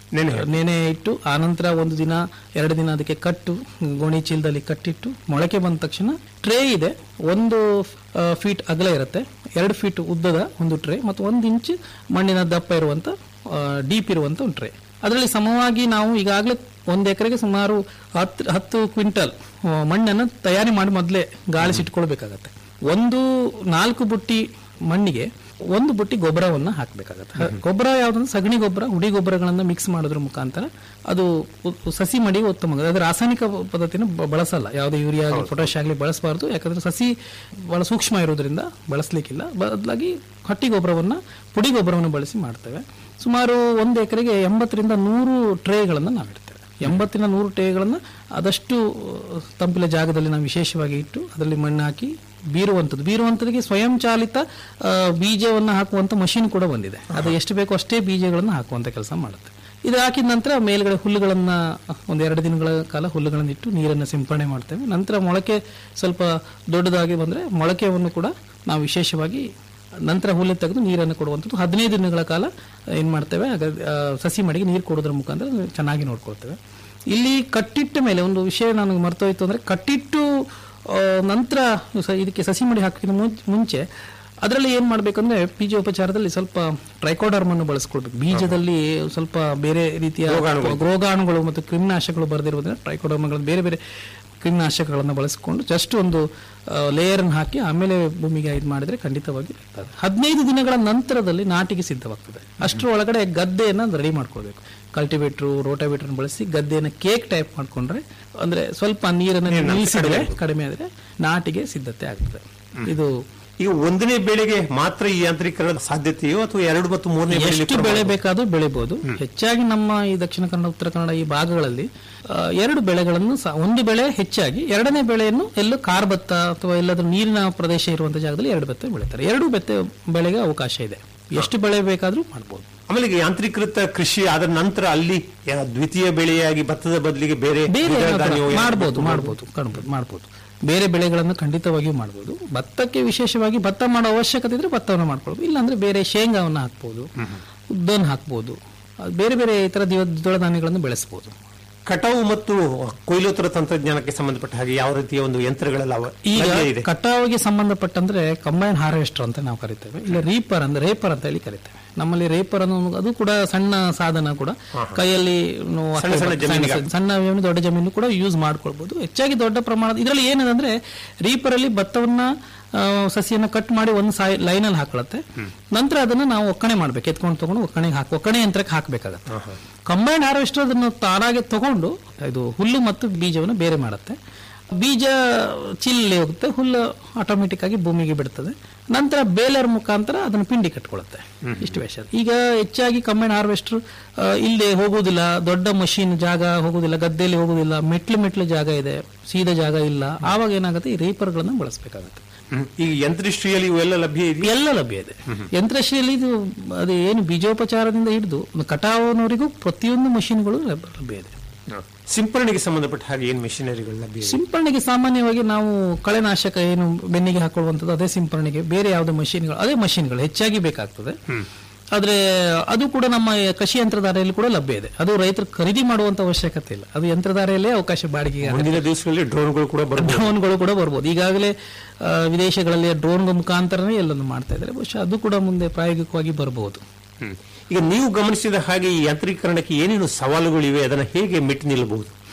ನೆನೆ ಇಟ್ಟು ಆ ನಂತರ ಒಂದು ದಿನ ಎರಡು ದಿನ ಅದಕ್ಕೆ ಕಟ್ಟು ಗೋಣಿ ಚೀಲದಲ್ಲಿ ಕಟ್ಟಿಟ್ಟು ಮೊಳಕೆ ಬಂದ ತಕ್ಷಣ ಟ್ರೇ ಇದೆ ಒಂದು ಫೀಟ್ ಅಗಲ ಇರುತ್ತೆ ಎರಡು ಫೀಟ್ ಉದ್ದದ ಒಂದು ಟ್ರೇ ಮತ್ತು ಒಂದು ಇಂಚ್ ಮಣ್ಣಿನ ದಪ್ಪ ಇರುವಂತ ಡೀಪ್ ಇರುವಂತ ಒಂದು ಟ್ರೇ ಅದರಲ್ಲಿ ಸಮವಾಗಿ ನಾವು ಈಗಾಗಲೇ ಒಂದು ಎಕರೆಗೆ ಸುಮಾರು ಹತ್ತು ಹತ್ತು ಕ್ವಿಂಟಲ್ ಆ, ಮಣ್ಣನ್ನು ತಯಾರಿ ಮಾಡಿ ಮೊದಲೇ ಗಾಳಿಸಿಟ್ಕೊಳ್ಬೇಕಾಗತ್ತೆ ಒಂದು ನಾಲ್ಕು ಬುಟ್ಟಿ ಮಣ್ಣಿಗೆ ಒಂದು ಬುಟ್ಟಿ ಗೊಬ್ಬರವನ್ನ ಹಾಕಬೇಕಾಗತ್ತೆ ಗೊಬ್ಬರ ಯಾವ್ದಂದ್ರೆ ಸಗಣಿ ಗೊಬ್ಬರ ಹುಡಿ ಗೊಬ್ಬರಗಳನ್ನ ಮಿಕ್ಸ್ ಮಾಡೋದ್ರ ಮುಖಾಂತರ ಅದು ಉ- ಸಸಿ ಮಡಿಗೆ ಉತ್ತಮ ಅದು ರಾಸಾಯನಿಕ ಪದ್ಧತಿನ ಬ- ಬಳಸಲ್ಲ ಯಾವುದೇ ಯೂರಿಯಾ ಆಗಲಿ ಪೊಟ್ಯಾಶ್ ಆಗಲಿ ಬಳಸಬಾರ್ದು ಯಾಕಂದ್ರೆ ಸಸಿ ಬಹಳ ಸೂಕ್ಷ್ಮ ಇರೋದ್ರಿಂದ ಬಳಸಲಿಕ್ಕಿಲ್ಲ ಬದಲಾಗಿ ಹಟ್ಟಿ ಗೊಬ್ಬರವನ್ನ ಪುಡಿ ಗೊಬ್ಬರವನ್ನು ಬಳಸಿ ಮಾಡ್ತೇವೆ ಸುಮಾರು ಒಂದು ಎಕರೆಗೆ ಎಂಬತ್ತರಿಂದ ನೂರು ಟ್ರೇಗಳನ್ನು ನಾವಿಡ್ತೇವೆ ಎಂಬತ್ತಿನ ನೂರು ಟ್ರೇಗಳನ್ನು ಆದಷ್ಟು ಅಹ್, ತಂಪಿನ ಜಾಗದಲ್ಲಿ ನಾವು ವಿಶೇಷವಾಗಿ ಇಟ್ಟು ಅದರಲ್ಲಿ ಮಣ್ಣು ಹಾಕಿ ಬೀರುವಂಥದ್ದು ಬೀರುವಂಥದ್ದಿಗೆ ಸ್ವಯಂ ಚಾಲಿತ ಅಹ್, ಬೀಜವನ್ನು ಹಾಕುವಂತ ಮಷಿನ್ ಕೂಡ ಬಂದಿದೆ ಅದು ಎಷ್ಟು ಬೇಕೋ ಅಷ್ಟೇ ಬೀಜಗಳನ್ನು ಹಾಕುವಂತ ಕೆಲಸ ಮಾಡುತ್ತೆ ಇದು ಹಾಕಿದ ನಂತರ ಮೇಲ್ಗಡೆ ಹುಲ್ಲುಗಳನ್ನ ಒಂದು ಎರಡು ದಿನಗಳ ಕಾಲ ಹುಲ್ಲುಗಳನ್ನು ಇಟ್ಟು ನೀರನ್ನು ಸಿಂಪಡಣೆ ಮಾಡ್ತೇವೆ ನಂತರ ಮೊಳಕೆ ಸ್ವಲ್ಪ ದೊಡ್ಡದಾಗಿ ಬಂದ್ರೆ ಮೊಳಕೆಯನ್ನು ಕೂಡ ನಾವು ವಿಶೇಷವಾಗಿ ನಂತರ ಹುಲ್ಲು ತೆಗೆದು ನೀರನ್ನು ಕೊಡುವಂಥದ್ದು ಹದಿನೈದು ದಿನಗಳ ಕಾಲ ಏನು ಮಾಡ್ತೇವೆ ಆಗ- ಆ, ಸಸಿ ಮಡಿಗೆ ನೀರು ಕೊಡೋದ್ರ ಮುಖಾಂತರ ಚೆನ್ನಾಗಿ ನೋಡ್ಕೊಳ್ತೇವೆ ಇಲ್ಲಿ ಕಟ್ಟಿಟ್ಟ ಮೇಲೆ ಒಂದು ವಿಷಯ ನನಗೆ ಮರ್ತೋಯ್ತು ಅಂದ್ರೆ ಕಟ್ಟಿಟ್ಟು ಆ, ನಂತರ ಸ- ಇದಕ್ಕೆ ಸಸಿ ಮಡಿ ಹಾಕಿದ ಮುಂಚೆ ಅದರಲ್ಲಿ ಏನ್ ಮಾಡ್ಬೇಕಂದ್ರೆ ಬೀಜೋಪಚಾರದಲ್ಲಿ ಸ್ವಲ್ಪ ಟ್ರೈಕೋಡರ್ಮ್ ಅನ್ನು ಬಳಸ್ಕೊಳ್ಬೇಕು ಬೀಜದಲ್ಲಿ ಸ್ವಲ್ಪ ಬೇರೆ ರೀತಿಯ ರೋಗಾಣುಗಳು ಮತ್ತು ಕ್ರಿಮಿನಾಶಕಗಳು ಬರೆದಿರುವುದರಿಂದ ಟ್ರೈಕೋಡರ್ಮ್ಗಳನ್ನು ಬೇರೆ ಬೇರೆ ಕ್ರಿಮಿನಾಶಕಗಳನ್ನು ಬಳಸಿಕೊಂಡು ಜಸ್ಟ್ ಒಂದು ಲೇಯರ್ ಹಾಕಿ ಆಮೇಲೆ ಭೂಮಿಗೆ ಇದು ಮಾಡಿದ್ರೆ ಖಂಡಿತವಾಗಿ ಇರ್ತದೆ ಹದಿನೈದು ದಿನಗಳ ನಂತರದಲ್ಲಿ ನಾಟಿಗೆ ಸಿದ್ಧವಾಗ್ತದೆ ಅಷ್ಟರ ಒಳಗಡೆ ಗದ್ದೆಯನ್ನ ರೆಡಿ ಮಾಡ್ಕೊಳ್ಬೇಕು ಕಲ್ಟಿವೇಟ್ರು ರೋಟಾವೇಟರ್ ಬಳಸಿ ಗದ್ದೆಯನ್ನ ಕೇಕ್ ಟೈಪ್ ಮಾಡ್ಕೊಂಡ್ರೆ ಅಂದ್ರೆ ಸ್ವಲ್ಪ ನೀರನ್ನು ನಿಲ್ಲಿಸಿದ್ರೆ ಕಡಿಮೆ ಆದ್ರೆ ನಾಟಿಗೆ ಸಿದ್ಧತೆ ಆಗ್ತದೆ ಇದು ಈಗ ಒಂದನೇ ಬೆಳೆಗೆ ಮಾತ್ರ ಈ ಯಾಂತ್ರೀಕರಣದ ಸಾಧ್ಯತೆಯೋ ಅಥವಾ ಎರಡು ಮತ್ತು ಮೂರನೇ ಬೆಳೆಯಲ್ಲಿ ಎಷ್ಟು ಬೆಳೆ ಬೇಕಾದ್ರೂ ಬೆಳಿಬಹುದು ಹೆಚ್ಚಾಗಿ ನಮ್ಮ ಈ ದಕ್ಷಿಣ ಕನ್ನಡ ಉತ್ತರ ಕನ್ನಡ ಈ ಭಾಗಗಳಲ್ಲಿ ಆ, ಎರಡು ಬೆಳೆಗಳನ್ನು ಸಹ ಒಂದು ಬೆಳೆ ಹೆಚ್ಚಾಗಿ ಎರಡನೇ ಬೆಳೆಯನ್ನು ಎಲ್ಲೂ ಕಾರ್ ಭತ್ತ ಅಥವಾ ಎಲ್ಲಾದ್ರೂ ನೀರಿನ ಪ್ರದೇಶ ಇರುವಂತಹ ಜಾಗದಲ್ಲಿ ಎರಡು ಭತ್ತ ಬೆಳೀತಾರೆ ಎರಡು ಭತ್ತ ಬೆಳೆಗೆ ಅವಕಾಶ ಇದೆ ಎಷ್ಟು ಬೆಳೆ ಬೇಕಾದ್ರೂ ಮಾಡಬಹುದು ಆಮೇಲೆ ಈಗ ಯಾಂತ್ರೀಕೃತ ಕೃಷಿ ಆದ ನಂತರ ಅಲ್ಲಿ ಯಾ- ದ್ವಿತೀಯ ಬೆಳೆಯಾಗಿ ಭತ್ತದ ಬದಲಿಗೆ ಬೇರೆ ಬೇರೆ ದ್ವಿದಳ ಏನಾದ್ರು ಧಾನ್ಯವೋ ಏನಾದ್ರು ಮಾಡ್ಬೋದು ಮಾಡ್ಬೋದು ಕಾಣ್ಬೋದು ಮಾಡ್ಬೋದು ಬೇರೆ ಬೆಳೆಗಳನ್ನು ಖಂಡಿತವಾಗಿಯೂ ಮಾಡ್ಬೋದು ಭತ್ತಕ್ಕೆ ವಿಶೇಷವಾಗಿ ಭತ್ತ ಮಾಡೋ ಅವಶ್ಯಕತೆ ಇದ್ರೆ ಭತ್ತವನ್ನು ಮಾಡ್ಕೊಳ್ಬೋದು ಇಲ್ಲಾಂದ್ರೆ ಬೇರೆ ಶೇಂಗಾವನ್ನು ಹಾಕ್ಬೋದು ಉದ್ದನ್ನು ಹಾಕ್ಬೋದು ಅದು ಬೇರೆ ಬೇರೆ ಇತರ ದಿವ- ದ್ವಿದಳ ಧಾನ್ಯಗಳನ್ನು ಬೆಳೆಸಬಹುದು ಕಟಾವು ಮತ್ತು ಕೊಯ್ಲೋತ್ತರ ತಂತ್ರಜ್ಞಾನಕ್ಕೆ ಸಂಬಂಧಪಟ್ಟ ಹಾಗೆ ಯಾವ ರೀತಿಯ ಒಂದು ಯಂತ್ರಗಳೆಲ್ಲ ಅವ- ಈಗ ಲಭ್ಯ ಇದೆ ಕಟಾವಿಗೆ ಸಂಬಂಧಪಟ್ಟಂದ್ರೆ ಕಂಬೈನ್ ಹಾರ್ವೆಸ್ಟರ್ ಅಂತ ನಾವು ಕರಿತೇವೆ ಇಲ್ಲ ರೀಪರ್ ಅಂದ್ರೆ ರೇಪರ್ ಅಂತ ಹೇಳಿ ಕರಿತೇವೆ ನಮ್ಮಲ್ಲಿ ರೇಪರ್ ಅನ್ನೋ ಒಂದು- ಅದು ಕೂಡ ಸಣ್ಣ ಸಾಧನ ಕೂಡ ಕೈಯಲ್ಲಿ ನಾವು ಸಣ್ಣ ಸಣ್ಣ ಜಮೀನಿಗೆ ಸಣ್ಣ- ಸಣ್ಣ ಜಮೀನು ದೊಡ್ಡ ಜಮೀನು ಕೂಡ ಯೂಸ್ ಮಾಡ್ಕೊಳ್ಬಹುದು ಹೆಚ್ಚಾಗಿ ದೊಡ್ಡ ಪ್ರಮಾಣದ ಇದರಲ್ಲಿ ಏನಂದ್ರೆ ರೀಪರ್ ಅಲ್ಲಿ ಭತ್ತವನ್ನ ಆ, ಸಸಿಯನ್ನ ಕಟ್ ಮಾಡಿ ಒಂದು ಸಾಯಿ ಲೈನ್ ಅಲ್ಲಿ ಹಾಕೊಳತ್ತೆ ನಂತರ ಅದನ್ನ ನಾವು ಒಕ್ಕಣೆ ಮಾಡ್ಬೇಕು ಎತ್ಕೊಂಡು ತಗೊಂಡು ಒಕ್ಕಣೆಗೆ ಹಾಕಿ ಒಕ್ಕಣೆ ಯಂತ್ರಕ್ಕೆ ಹಾಕಬೇಕಾಗತ್ತೆ ಕಂಬೈನ್ ಹಾರ್ವೆಸ್ಟರ್ ಅದನ್ನು ತಾನಾಗೆ ತಗೊಂಡು ಇದು ಹುಲ್ಲು ಮತ್ತು ಬೀಜವನ್ನು ಬೇರೆ ಮಾಡುತ್ತೆ ಬೀಜ ಚಿಲ್ಲಿ ಹೋಗುತ್ತೆ ಹುಲ್ಲು ಆಟೋಮೆಟಿಕ್ ಆಗಿ ಭೂಮಿಗೆ ಬಿಡ್ತದೆ ನಂತರ ಬೇಲರ್ ಮುಖಾಂತರ ಅದನ್ನು ಪಿಂಡಿ ಕಟ್ಕೊಳ್ಳುತ್ತೆ ಇಷ್ಟು ವಿಷಯ ಈಗ ಹೆಚ್ಚಾಗಿ ಕಂಬೈನ್ ಹಾರ್ವೆಸ್ಟರ್ ಇಲ್ಲಿ ಹೋಗುವುದಿಲ್ಲ ದೊಡ್ಡ ಮಷೀನ್ ಜಾಗ ಹೋಗುದಿಲ್ಲ ಗದ್ದೆಯಲ್ಲಿ ಹೋಗುದಿಲ್ಲ ಮೆಟ್ಲು ಮೆಟ್ಲು ಜಾಗ ಇದೆ ಸೀದಾ ಜಾಗ ಇಲ್ಲ ಆವಾಗ ಏನಾಗುತ್ತೆ ಈ ರೀಪರ್ಗಳನ್ನು ಬಳಸಬೇಕಾಗುತ್ತೆ ಹ್ಮ್. ಈಗ ಯಂತ್ರಿಶ್ರೀಯಲ್ಲಿ ಇವೆಲ್ಲ ಲಭ್ಯ ಇದೆಯಾ ಎಲ್ಲ ಲಭ್ಯ ಇದೆ ಯಂತ್ರಶೈಲಿ ಇದು ಅದು ಏನು ಬೀಜೋಪಚಾರದಿಂದ ಹಿಡಿದು ಕಟಾವಿನವರೆಗೂ ಪ್ರತಿಯೊಂದು ಮಷೀನ್ಗಳು ಲಭ್ಯ ಇದೆ ಸಿಂಪರಣೆಗೆ ಸಂಬಂಧಪಟ್ಟ ಹಾಗೆ ಏನ್ ಮೆಷಿನರಿಗಳು ಲಭ್ಯ ಇದೆ ಸಿಂಪರಣೆಗೆ ಸಾಮಾನ್ಯವಾಗಿ ನಾವು ಕಳೆನಾಶಕ ಏನು ಬೆನ್ನಿಗೆ ಹಾಕೊಳ್ಳುವಂಥದ್ದು ಅದೇ ಸಿಂಪರಣೆಗೆ ಬೇರೆ ಯಾವುದೇ ಮಷೀನ್ಗಳು ಅದೇ ಮಷೀನ್ಗಳು ಹೆಚ್ಚಾಗಿ ಬೇಕಾಗ್ತದೆ ಆದ್ರೆ ಅದು ಕೂಡ ನಮ್ಮ ಕೃಷಿ ಯಂತ್ರಧಾರೆಯಲ್ಲಿ ಕೂಡ ಲಭ್ಯ ಇದೆ ಅದು ರೈತರು ಖರೀದಿ ಮಾಡುವಂತ ಅವಶ್ಯಕತೆ ಇಲ್ಲ ಅದು ಯಂತ್ರಧಾರೆಯಲ್ಲೇ ಅವಕಾಶ ಬಾಡಿಗೆಗೆ ಮುಂದಿನ ದಿವಸಗಳಲ್ಲಿ ಡ್ರೋನ್ಗಳು ಕೂಡ ಬರಬಹುದು ಡ್ರೋನ್ಗಳು ಕೂಡ ಬರ್ಬೋದು ಈಗಾಗಲೇ ಆ, ವಿದೇಶಗಳಲ್ಲಿ ಡ್ರೋನ್ ಮುಖಾಂತರನೇ ಎಲ್ಲನ್ನು ಮಾಡ್ತಾ ಇದ್ದಾರೆ ಬಹುಶಃ ಅದು ಕೂಡ ಮುಂದೆ ಪ್ರಾಯೋಗಿಕವಾಗಿ ಬರಬಹುದು ಹ್ಮ್. ಈಗ ನೀವು ಗಮನಿಸಿದ ಹಾಗೆ ಈ ಯಾಂತ್ರೀಕರಣಕ್ಕೆ ಏನೇನು ಸವಾಲುಗಳಿವೆ ಅದನ್ನ ಹೇಗೆ ಮೆಟ್ಟಿ ನಿಲ್ಲಬಹುದು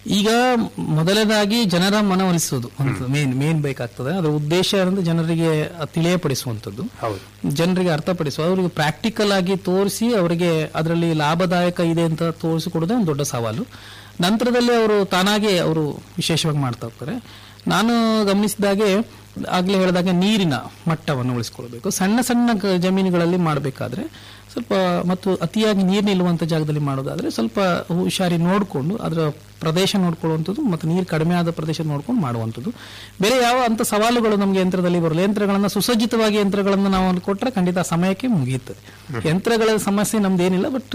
ಈಗ ಮೊದಲನೇದಾಗಿ ಜನರ ಮನವೊಲಿಸುವುದು ಅಂತ ಮೇನ್ ಮೇನ್ ಬೇಕಾಗ್ತದೆ ಅದರ ಉದ್ದೇಶ ಏನಂದ್ರೆ ಜನರಿಗೆ ತಿಳಿಯಪಡಿಸುವಂಥದ್ದು ಹೌದು ಜನರಿಗೆ ಅರ್ಥಪಡಿಸುವ ಅವರಿಗೆ ಪ್ರಾಕ್ಟಿಕಲ್ ಆಗಿ ತೋರಿಸಿ ಅವರಿಗೆ ಅದರಲ್ಲಿ ಲಾಭದಾಯಕ ಇದೆ ಅಂತ ತೋರಿಸಿಕೊಡೋದೇ ಒಂದು ದೊಡ್ಡ ಸವಾಲು ನಂತರದಲ್ಲಿ ಅವರು ತಾನಾಗೆ ಅವರು ವಿಶೇಷವಾಗಿ ಮಾಡ್ತಾ ಹೋಗ್ತಾರೆ ನಾನು ಗಮನಿಸಿದಾಗೆ ಆಗ್ಲೇ ಹೇಳಿದಾಗೆ ನೀರಿನ ಮಟ್ಟವನ್ನು ಉಳಿಸ್ಕೊಳ್ಬೇಕು ಸಣ್ಣ ಸಣ್ಣ ಗ- ಜಮೀನುಗಳಲ್ಲಿ ಮಾಡಬೇಕಾದ್ರೆ ಸ್ವಲ್ಪ ಮತ್ತು ಅತಿಯಾಗಿ ನೀರು ನಿಲ್ಲುವಂತ ಜಾಗದಲ್ಲಿ ಮಾಡೋದಾದ್ರೆ ಸ್ವಲ್ಪ ಹುಷಾರಿ ನೋಡಿಕೊಂಡು ಅದರ ಪ್ರದೇಶ ನೋಡ್ಕೊಳ್ಳುವಂಥದ್ದು ಮತ್ತು ನೀರು ಕಡಿಮೆ ಆದ ಪ್ರದೇಶ ನೋಡ್ಕೊಂಡು ಮಾಡುವಂಥದ್ದು ಬೇರೆ ಯಾವ ಅಂತ ಸವಾಲುಗಳು ನಮಗೆ ಯಂತ್ರದಲ್ಲಿ ಬರಲ್ಲ ಯಂತ್ರಗಳನ್ನ ಸುಸಜ್ಜಿತವಾಗಿ ಯಂತ್ರಗಳನ್ನ ನಾವು ಅಲ್ಲಿ ಕೊಟ್ಟರೆ ಖಂಡಿತ ಆ ಸಮಯಕ್ಕೆ ಮುಗಿಯುತ್ತದೆ ಯಂತ್ರಗಳ ಸಮಸ್ಯೆ ನಮ್ದೇನಿಲ್ಲ ಬಟ್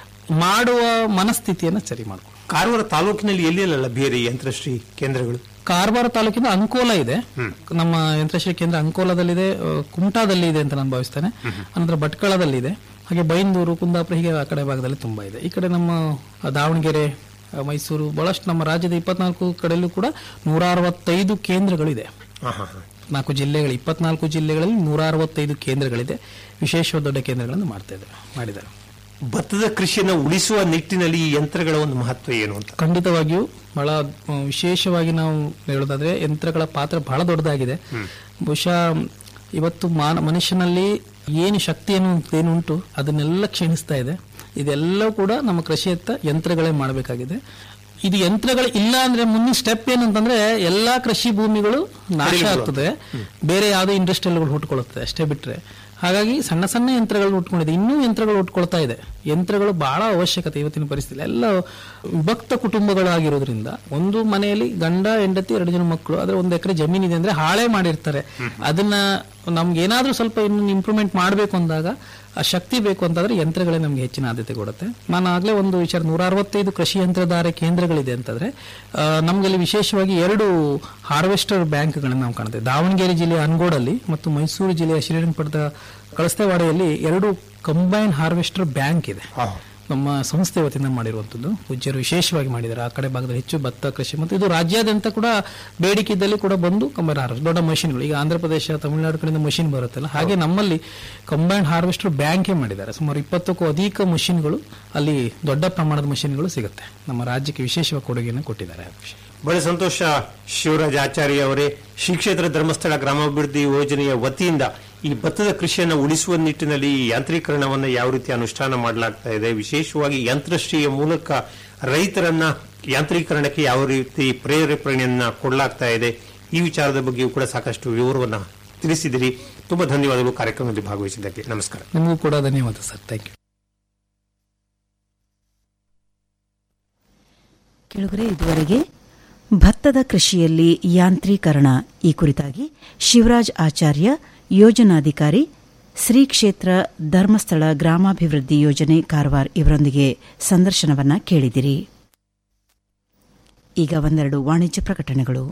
ಮಾಡುವ ಮನಸ್ಥಿತಿಯನ್ನು ಸರಿ ಮಾಡ್ಕೊಂಡು ಕಾರವಾರ ತಾಲೂಕಿನಲ್ಲಿ ಎಲ್ಲೆಲ್ಲ ಲಭ್ಯ ಇದೆ ಈ ಯಂತ್ರಶ್ರೀ ಕೇಂದ್ರಗಳು ಕಾರವಾರ ತಾಲೂಕಿನ ಅಂಕೋಲ ಇದೆ ನಮ್ಮ ಯಂತ್ರಶ್ರೀ ಕೇಂದ್ರ ಅಂಕೋಲದಲ್ಲಿದೆ ಆ, ಕುಮಟಾದಲ್ಲಿ ಇದೆ ಅಂತ ನಾನು ಭಾವಿಸ್ತೇನೆ ಅನಂತರ ಭಟ್ಕಳದಲ್ಲಿ ಇದೆ ಹಾಗೆ ಬೈಂದೂರು ಕುಂದಾಪುರ ಹೀಗೆ ಆ ಕಡೆ ಭಾಗದಲ್ಲಿ ತುಂಬಾ ಇದೆ ಈ ಕಡೆ ನಮ್ಮ ಆ, ದಾವಣಗೆರೆ ಆ, ಮೈಸೂರು ಬಹಳಷ್ಟು ನಮ್ಮ ರಾಜ್ಯದ ಇಪ್ಪತ್ನಾಲ್ಕು ಕಡೆಯಲ್ಲೂ ಕೂಡ ನೂರ ಅರವತ್ತೈದು ಕೇಂದ್ರಗಳಿದೆ ಹಾ ಹಾ ಹಾ ನಾಲ್ಕು ಜಿಲ್ಲೆಗಳು ಇಪ್ಪತ್ನಾಲ್ಕು ಜಿಲ್ಲೆಗಳಲ್ಲಿ ನೂರ ಅರವತ್ತೈದು ಕೇಂದ್ರಗಳಿದೆ ವಿಶೇಷ ದೊಡ್ಡ ಕೇಂದ್ರಗಳನ್ನು ಮಾಡ್ತಾ ಇದ್ದಾರೆ ಮಾಡಿದ್ದಾರೆ ಭತ್ತದ ಕೃಷಿಯನ್ನು ಉಳಿಸುವ ನಿಟ್ಟಿನಲ್ಲಿ ಈ ಯಂತ್ರಗಳ ಒಂದು ಮಹತ್ವ ಏನು ಅಂತ ಖಂಡಿತವಾಗಿಯೂ ಬಹಳ ಆ, ವಿಶೇಷವಾಗಿ ನಾವು ಹೇಳೋದಾದ್ರೆ ಯಂತ್ರಗಳ ಪಾತ್ರ ಬಹಳ ದೊಡ್ಡದಾಗಿದೆ ಬಹುಶಃ ಇವತ್ತು ಮಾನ ಮನುಷ್ಯನಲ್ಲಿ ಏನು ಶಕ್ತಿಯನ್ನು ಏನುಂಟು ಅದನ್ನೆಲ್ಲ ಕ್ಷೀಣಿಸ್ತಾ ಇದೆ ಇದೆಲ್ಲವೂ ಕೂಡ ನಮ್ಮ ಕೃಷಿಯತ್ತ ಯಂತ್ರಗಳೇ ಮಾಡಬೇಕಾಗಿದೆ ಇದು ಯಂತ್ರಗಳು ಇಲ್ಲ ಅಂದ್ರೆ ಮುಂದಿನ ಸ್ಟೆಪ್ ಏನಂತಂದ್ರೆ ಎಲ್ಲಾ ಕೃಷಿ ಭೂಮಿಗಳು ನಾಶ ಆಗ್ತದೆ ಬೇರೆ ಯಾವುದೇ ಇಂಡಸ್ಟ್ರಿಯಲ್ಗಳು ಹುಟ್ಕೊಳ್ಳುತ್ತದೆ ಅಷ್ಟೇ ಬಿಟ್ರೆ ಹಾಗಾಗಿ ಸಣ್ಣ ಸಣ್ಣ ಯಂತ್ರಗಳು ಉಟ್ಕೊಂಡಿದೆ ಇನ್ನೂ ಯಂತ್ರಗಳು ಉಟ್ಕೊಳ್ತಾ ಇದೆ ಯಂತ್ರಗಳು ಬಹಳ ಅವಶ್ಯಕತೆ ಇವತ್ತಿನ ಪರಿಸ್ಥಿತಿ ಎಲ್ಲ ವಿಭಕ್ತ ಕುಟುಂಬಗಳಾಗಿರೋದ್ರಿಂದ ಒಂದು ಮನೆಯಲ್ಲಿ ಗಂಡ ಹೆಂಡತಿ ಎರಡು ಜನ ಮಕ್ಕಳು ಆದ್ರೆ ಒಂದು ಎಕರೆ ಜಮೀನಿದೆ ಅಂದ್ರೆ ಹಾಳೆ ಮಾಡಿರ್ತಾರೆ ಅದನ್ನ ನಮ್ಗೆ ಏನಾದ್ರೂ ಸ್ವಲ್ಪ ಇನ್ನು ಇಂಪ್ರೂವ್ಮೆಂಟ್ ಮಾಡಬೇಕು ಅಂದಾಗ ಆ ಶಕ್ತಿ ಬೇಕು ಅಂತಂದ್ರೆ ಯಂತ್ರಗಳೇ ನಮ್ಗೆ ಹೆಚ್ಚಿನ ಆದ್ಯತೆ ಕೊಡುತ್ತೆ ನಾನು ಆಗ್ಲೇ ಒಂದು ವಿಚಾರ ನೂರ ಅರವತ್ತೈದು ಕೃಷಿ ಯಂತ್ರಧಾರೆ ಕೇಂದ್ರಗಳಿದೆ ಅಂತಂದ್ರೆ ಆ, ನಮ್ಗಲ್ಲಿ ವಿಶೇಷವಾಗಿ ಎರಡು ಹಾರ್ವೆಸ್ಟರ್ ಬ್ಯಾಂಕ್ಗಳನ್ನು ನಾವು ಕಾಣ್ತೇವೆ ದಾವಣಗೆರೆ ಜಿಲ್ಲೆಯ ಅನ್ಗೋಡಲ್ಲಿ ಮತ್ತು ಮೈಸೂರು ಜಿಲ್ಲೆಯ ಶ್ರೀರಂಗಪಟ್ಟಣದ ಕಳಸ್ತೆವಾಡೆಯಲ್ಲಿ ಎರಡು ಕಂಬೈನ್ ಹಾರ್ವೆಸ್ಟರ್ ಬ್ಯಾಂಕ್ ಇದೆ ನಮ್ಮ ಸಂಸ್ಥೆ ವತಿಯಿಂದ ಮಾಡಿರುವಂತದ್ದು ಪೂಜ್ಯರು ವಿಶೇಷವಾಗಿ ಮಾಡಿದ್ದಾರೆ ಆ ಕಡೆ ಭಾಗದಲ್ಲಿ ಹೆಚ್ಚು ಭತ್ತ ಕೃಷಿ ಮತ್ತು ಇದು ರಾಜ್ಯಾದ್ಯಂತ ಕೂಡ ಬೇಡಿಕೆ ಇದ್ದಲ್ಲಿ ಕೂಡ ಬಂದು ಕಂಬೈನ್ ಹಾರ್ವೆಸ್ಟ್ ದೊಡ್ಡ ಮಷಿನ್ಗಳು ಈಗ ಆಂಧ್ರ ಪ್ರದೇಶ ತಮಿಳುನಾಡು ಕಡೆಯಿಂದ ಮಷಿನ್ ಬರುತ್ತಲ್ಲ ಹಾಗೆ ನಮ್ಮಲ್ಲಿ ಕಂಬೈನ್ ಹಾರ್ವೆಸ್ಟರ್ ಬ್ಯಾಂಕೇ ಮಾಡಿದ್ದಾರೆ ಸುಮಾರು ಇಪ್ಪತ್ತಕ್ಕೂ ಅಧಿಕ ಮಷಿನ್ಗಳು ಅಲ್ಲಿ ದೊಡ್ಡ ಪ್ರಮಾಣದ ಮಷಿನ್ಗಳು ಸಿಗುತ್ತೆ ನಮ್ಮ ರಾಜ್ಯಕ್ಕೆ ವಿಶೇಷವಾಗಿ ಕೊಡುಗೆಯನ್ನು ಕೊಟ್ಟಿದ್ದಾರೆ ಆ ವಿಷಯ ಬಹಳ ಸಂತೋಷ ಶಿವರಾಜ್ ಆಚಾರ್ಯ ಅವರೇ ಶ್ರೀ ಕ್ಷೇತ್ರ ಧರ್ಮಸ್ಥಳ ಗ್ರಾಮಾಭಿವೃದ್ಧಿ ಯೋಜನೆಯ ವತಿಯಿಂದ ಈ ಭತ್ತದ ಕೃಷಿಯನ್ನು ಉಳಿಸುವ ನಿಟ್ಟಿನಲ್ಲಿ ಈ ಯಾಂತ್ರೀಕರಣವನ್ನು ಯಾವ ರೀತಿ ಅನುಷ್ಠಾನ ಮಾಡಲಾಗ್ತಾ ಇದೆ ವಿಶೇಷವಾಗಿ ಯಂತ್ರಶ್ರೀಯ ಮೂಲಕ ರೈತರನ್ನ ಯಾಂತ್ರೀಕರಣಕ್ಕೆ ಯಾವ ರೀತಿ ಪ್ರೇರೇಪಣೆಯನ್ನ ಕೊಡಲಾಗ್ತಾ ಇದೆ ಈ ವಿಚಾರದ ಬಗ್ಗೆಯೂ ಕೂಡ ಸಾಕಷ್ಟು ವಿವರವನ್ನ ತಿಳಿಸಿದಿರಿ ತುಂಬಾ ಧನ್ಯವಾದಗಳು ಕಾರ್ಯಕ್ರಮದಲ್ಲಿ ಭಾಗವಹಿಸಿದ್ದಕ್ಕೆ ನಮಸ್ಕಾರ ನಿಮಗೂ ಕೂಡ ಧನ್ಯವಾದ ಸರ್ ಥ್ಯಾಂಕ್ ಯು ಕೆಳಗರೆ ಇದುವರೆಗೆ ಭತ್ತದ ಕೃಷಿಯಲ್ಲಿ ಯಾಂತ್ರೀಕರಣ ಈ ಕುರಿತಾಗಿ ಶಿವರಾಜ್ ಆಚಾರ್ಯ ಯೋಜನಾಧಿಕಾರಿ ಶ್ರೀ ಕ್ಷೇತ್ರ ಧರ್ಮಸ್ಥಳ ಗ್ರಾಮಾಭಿವೃದ್ಧಿ ಯೋಜನೆ ಕಾರವಾರ ಇವರೊಂದಿಗೆ ಸಂದರ್ಶನವನ್ನ ಕೇಳಿದಿರಿ ಈಗ ಒಂದೆರಡು ವಾಣಿಜ್ಯ ಪ್ರಕಟಣೆಗಳು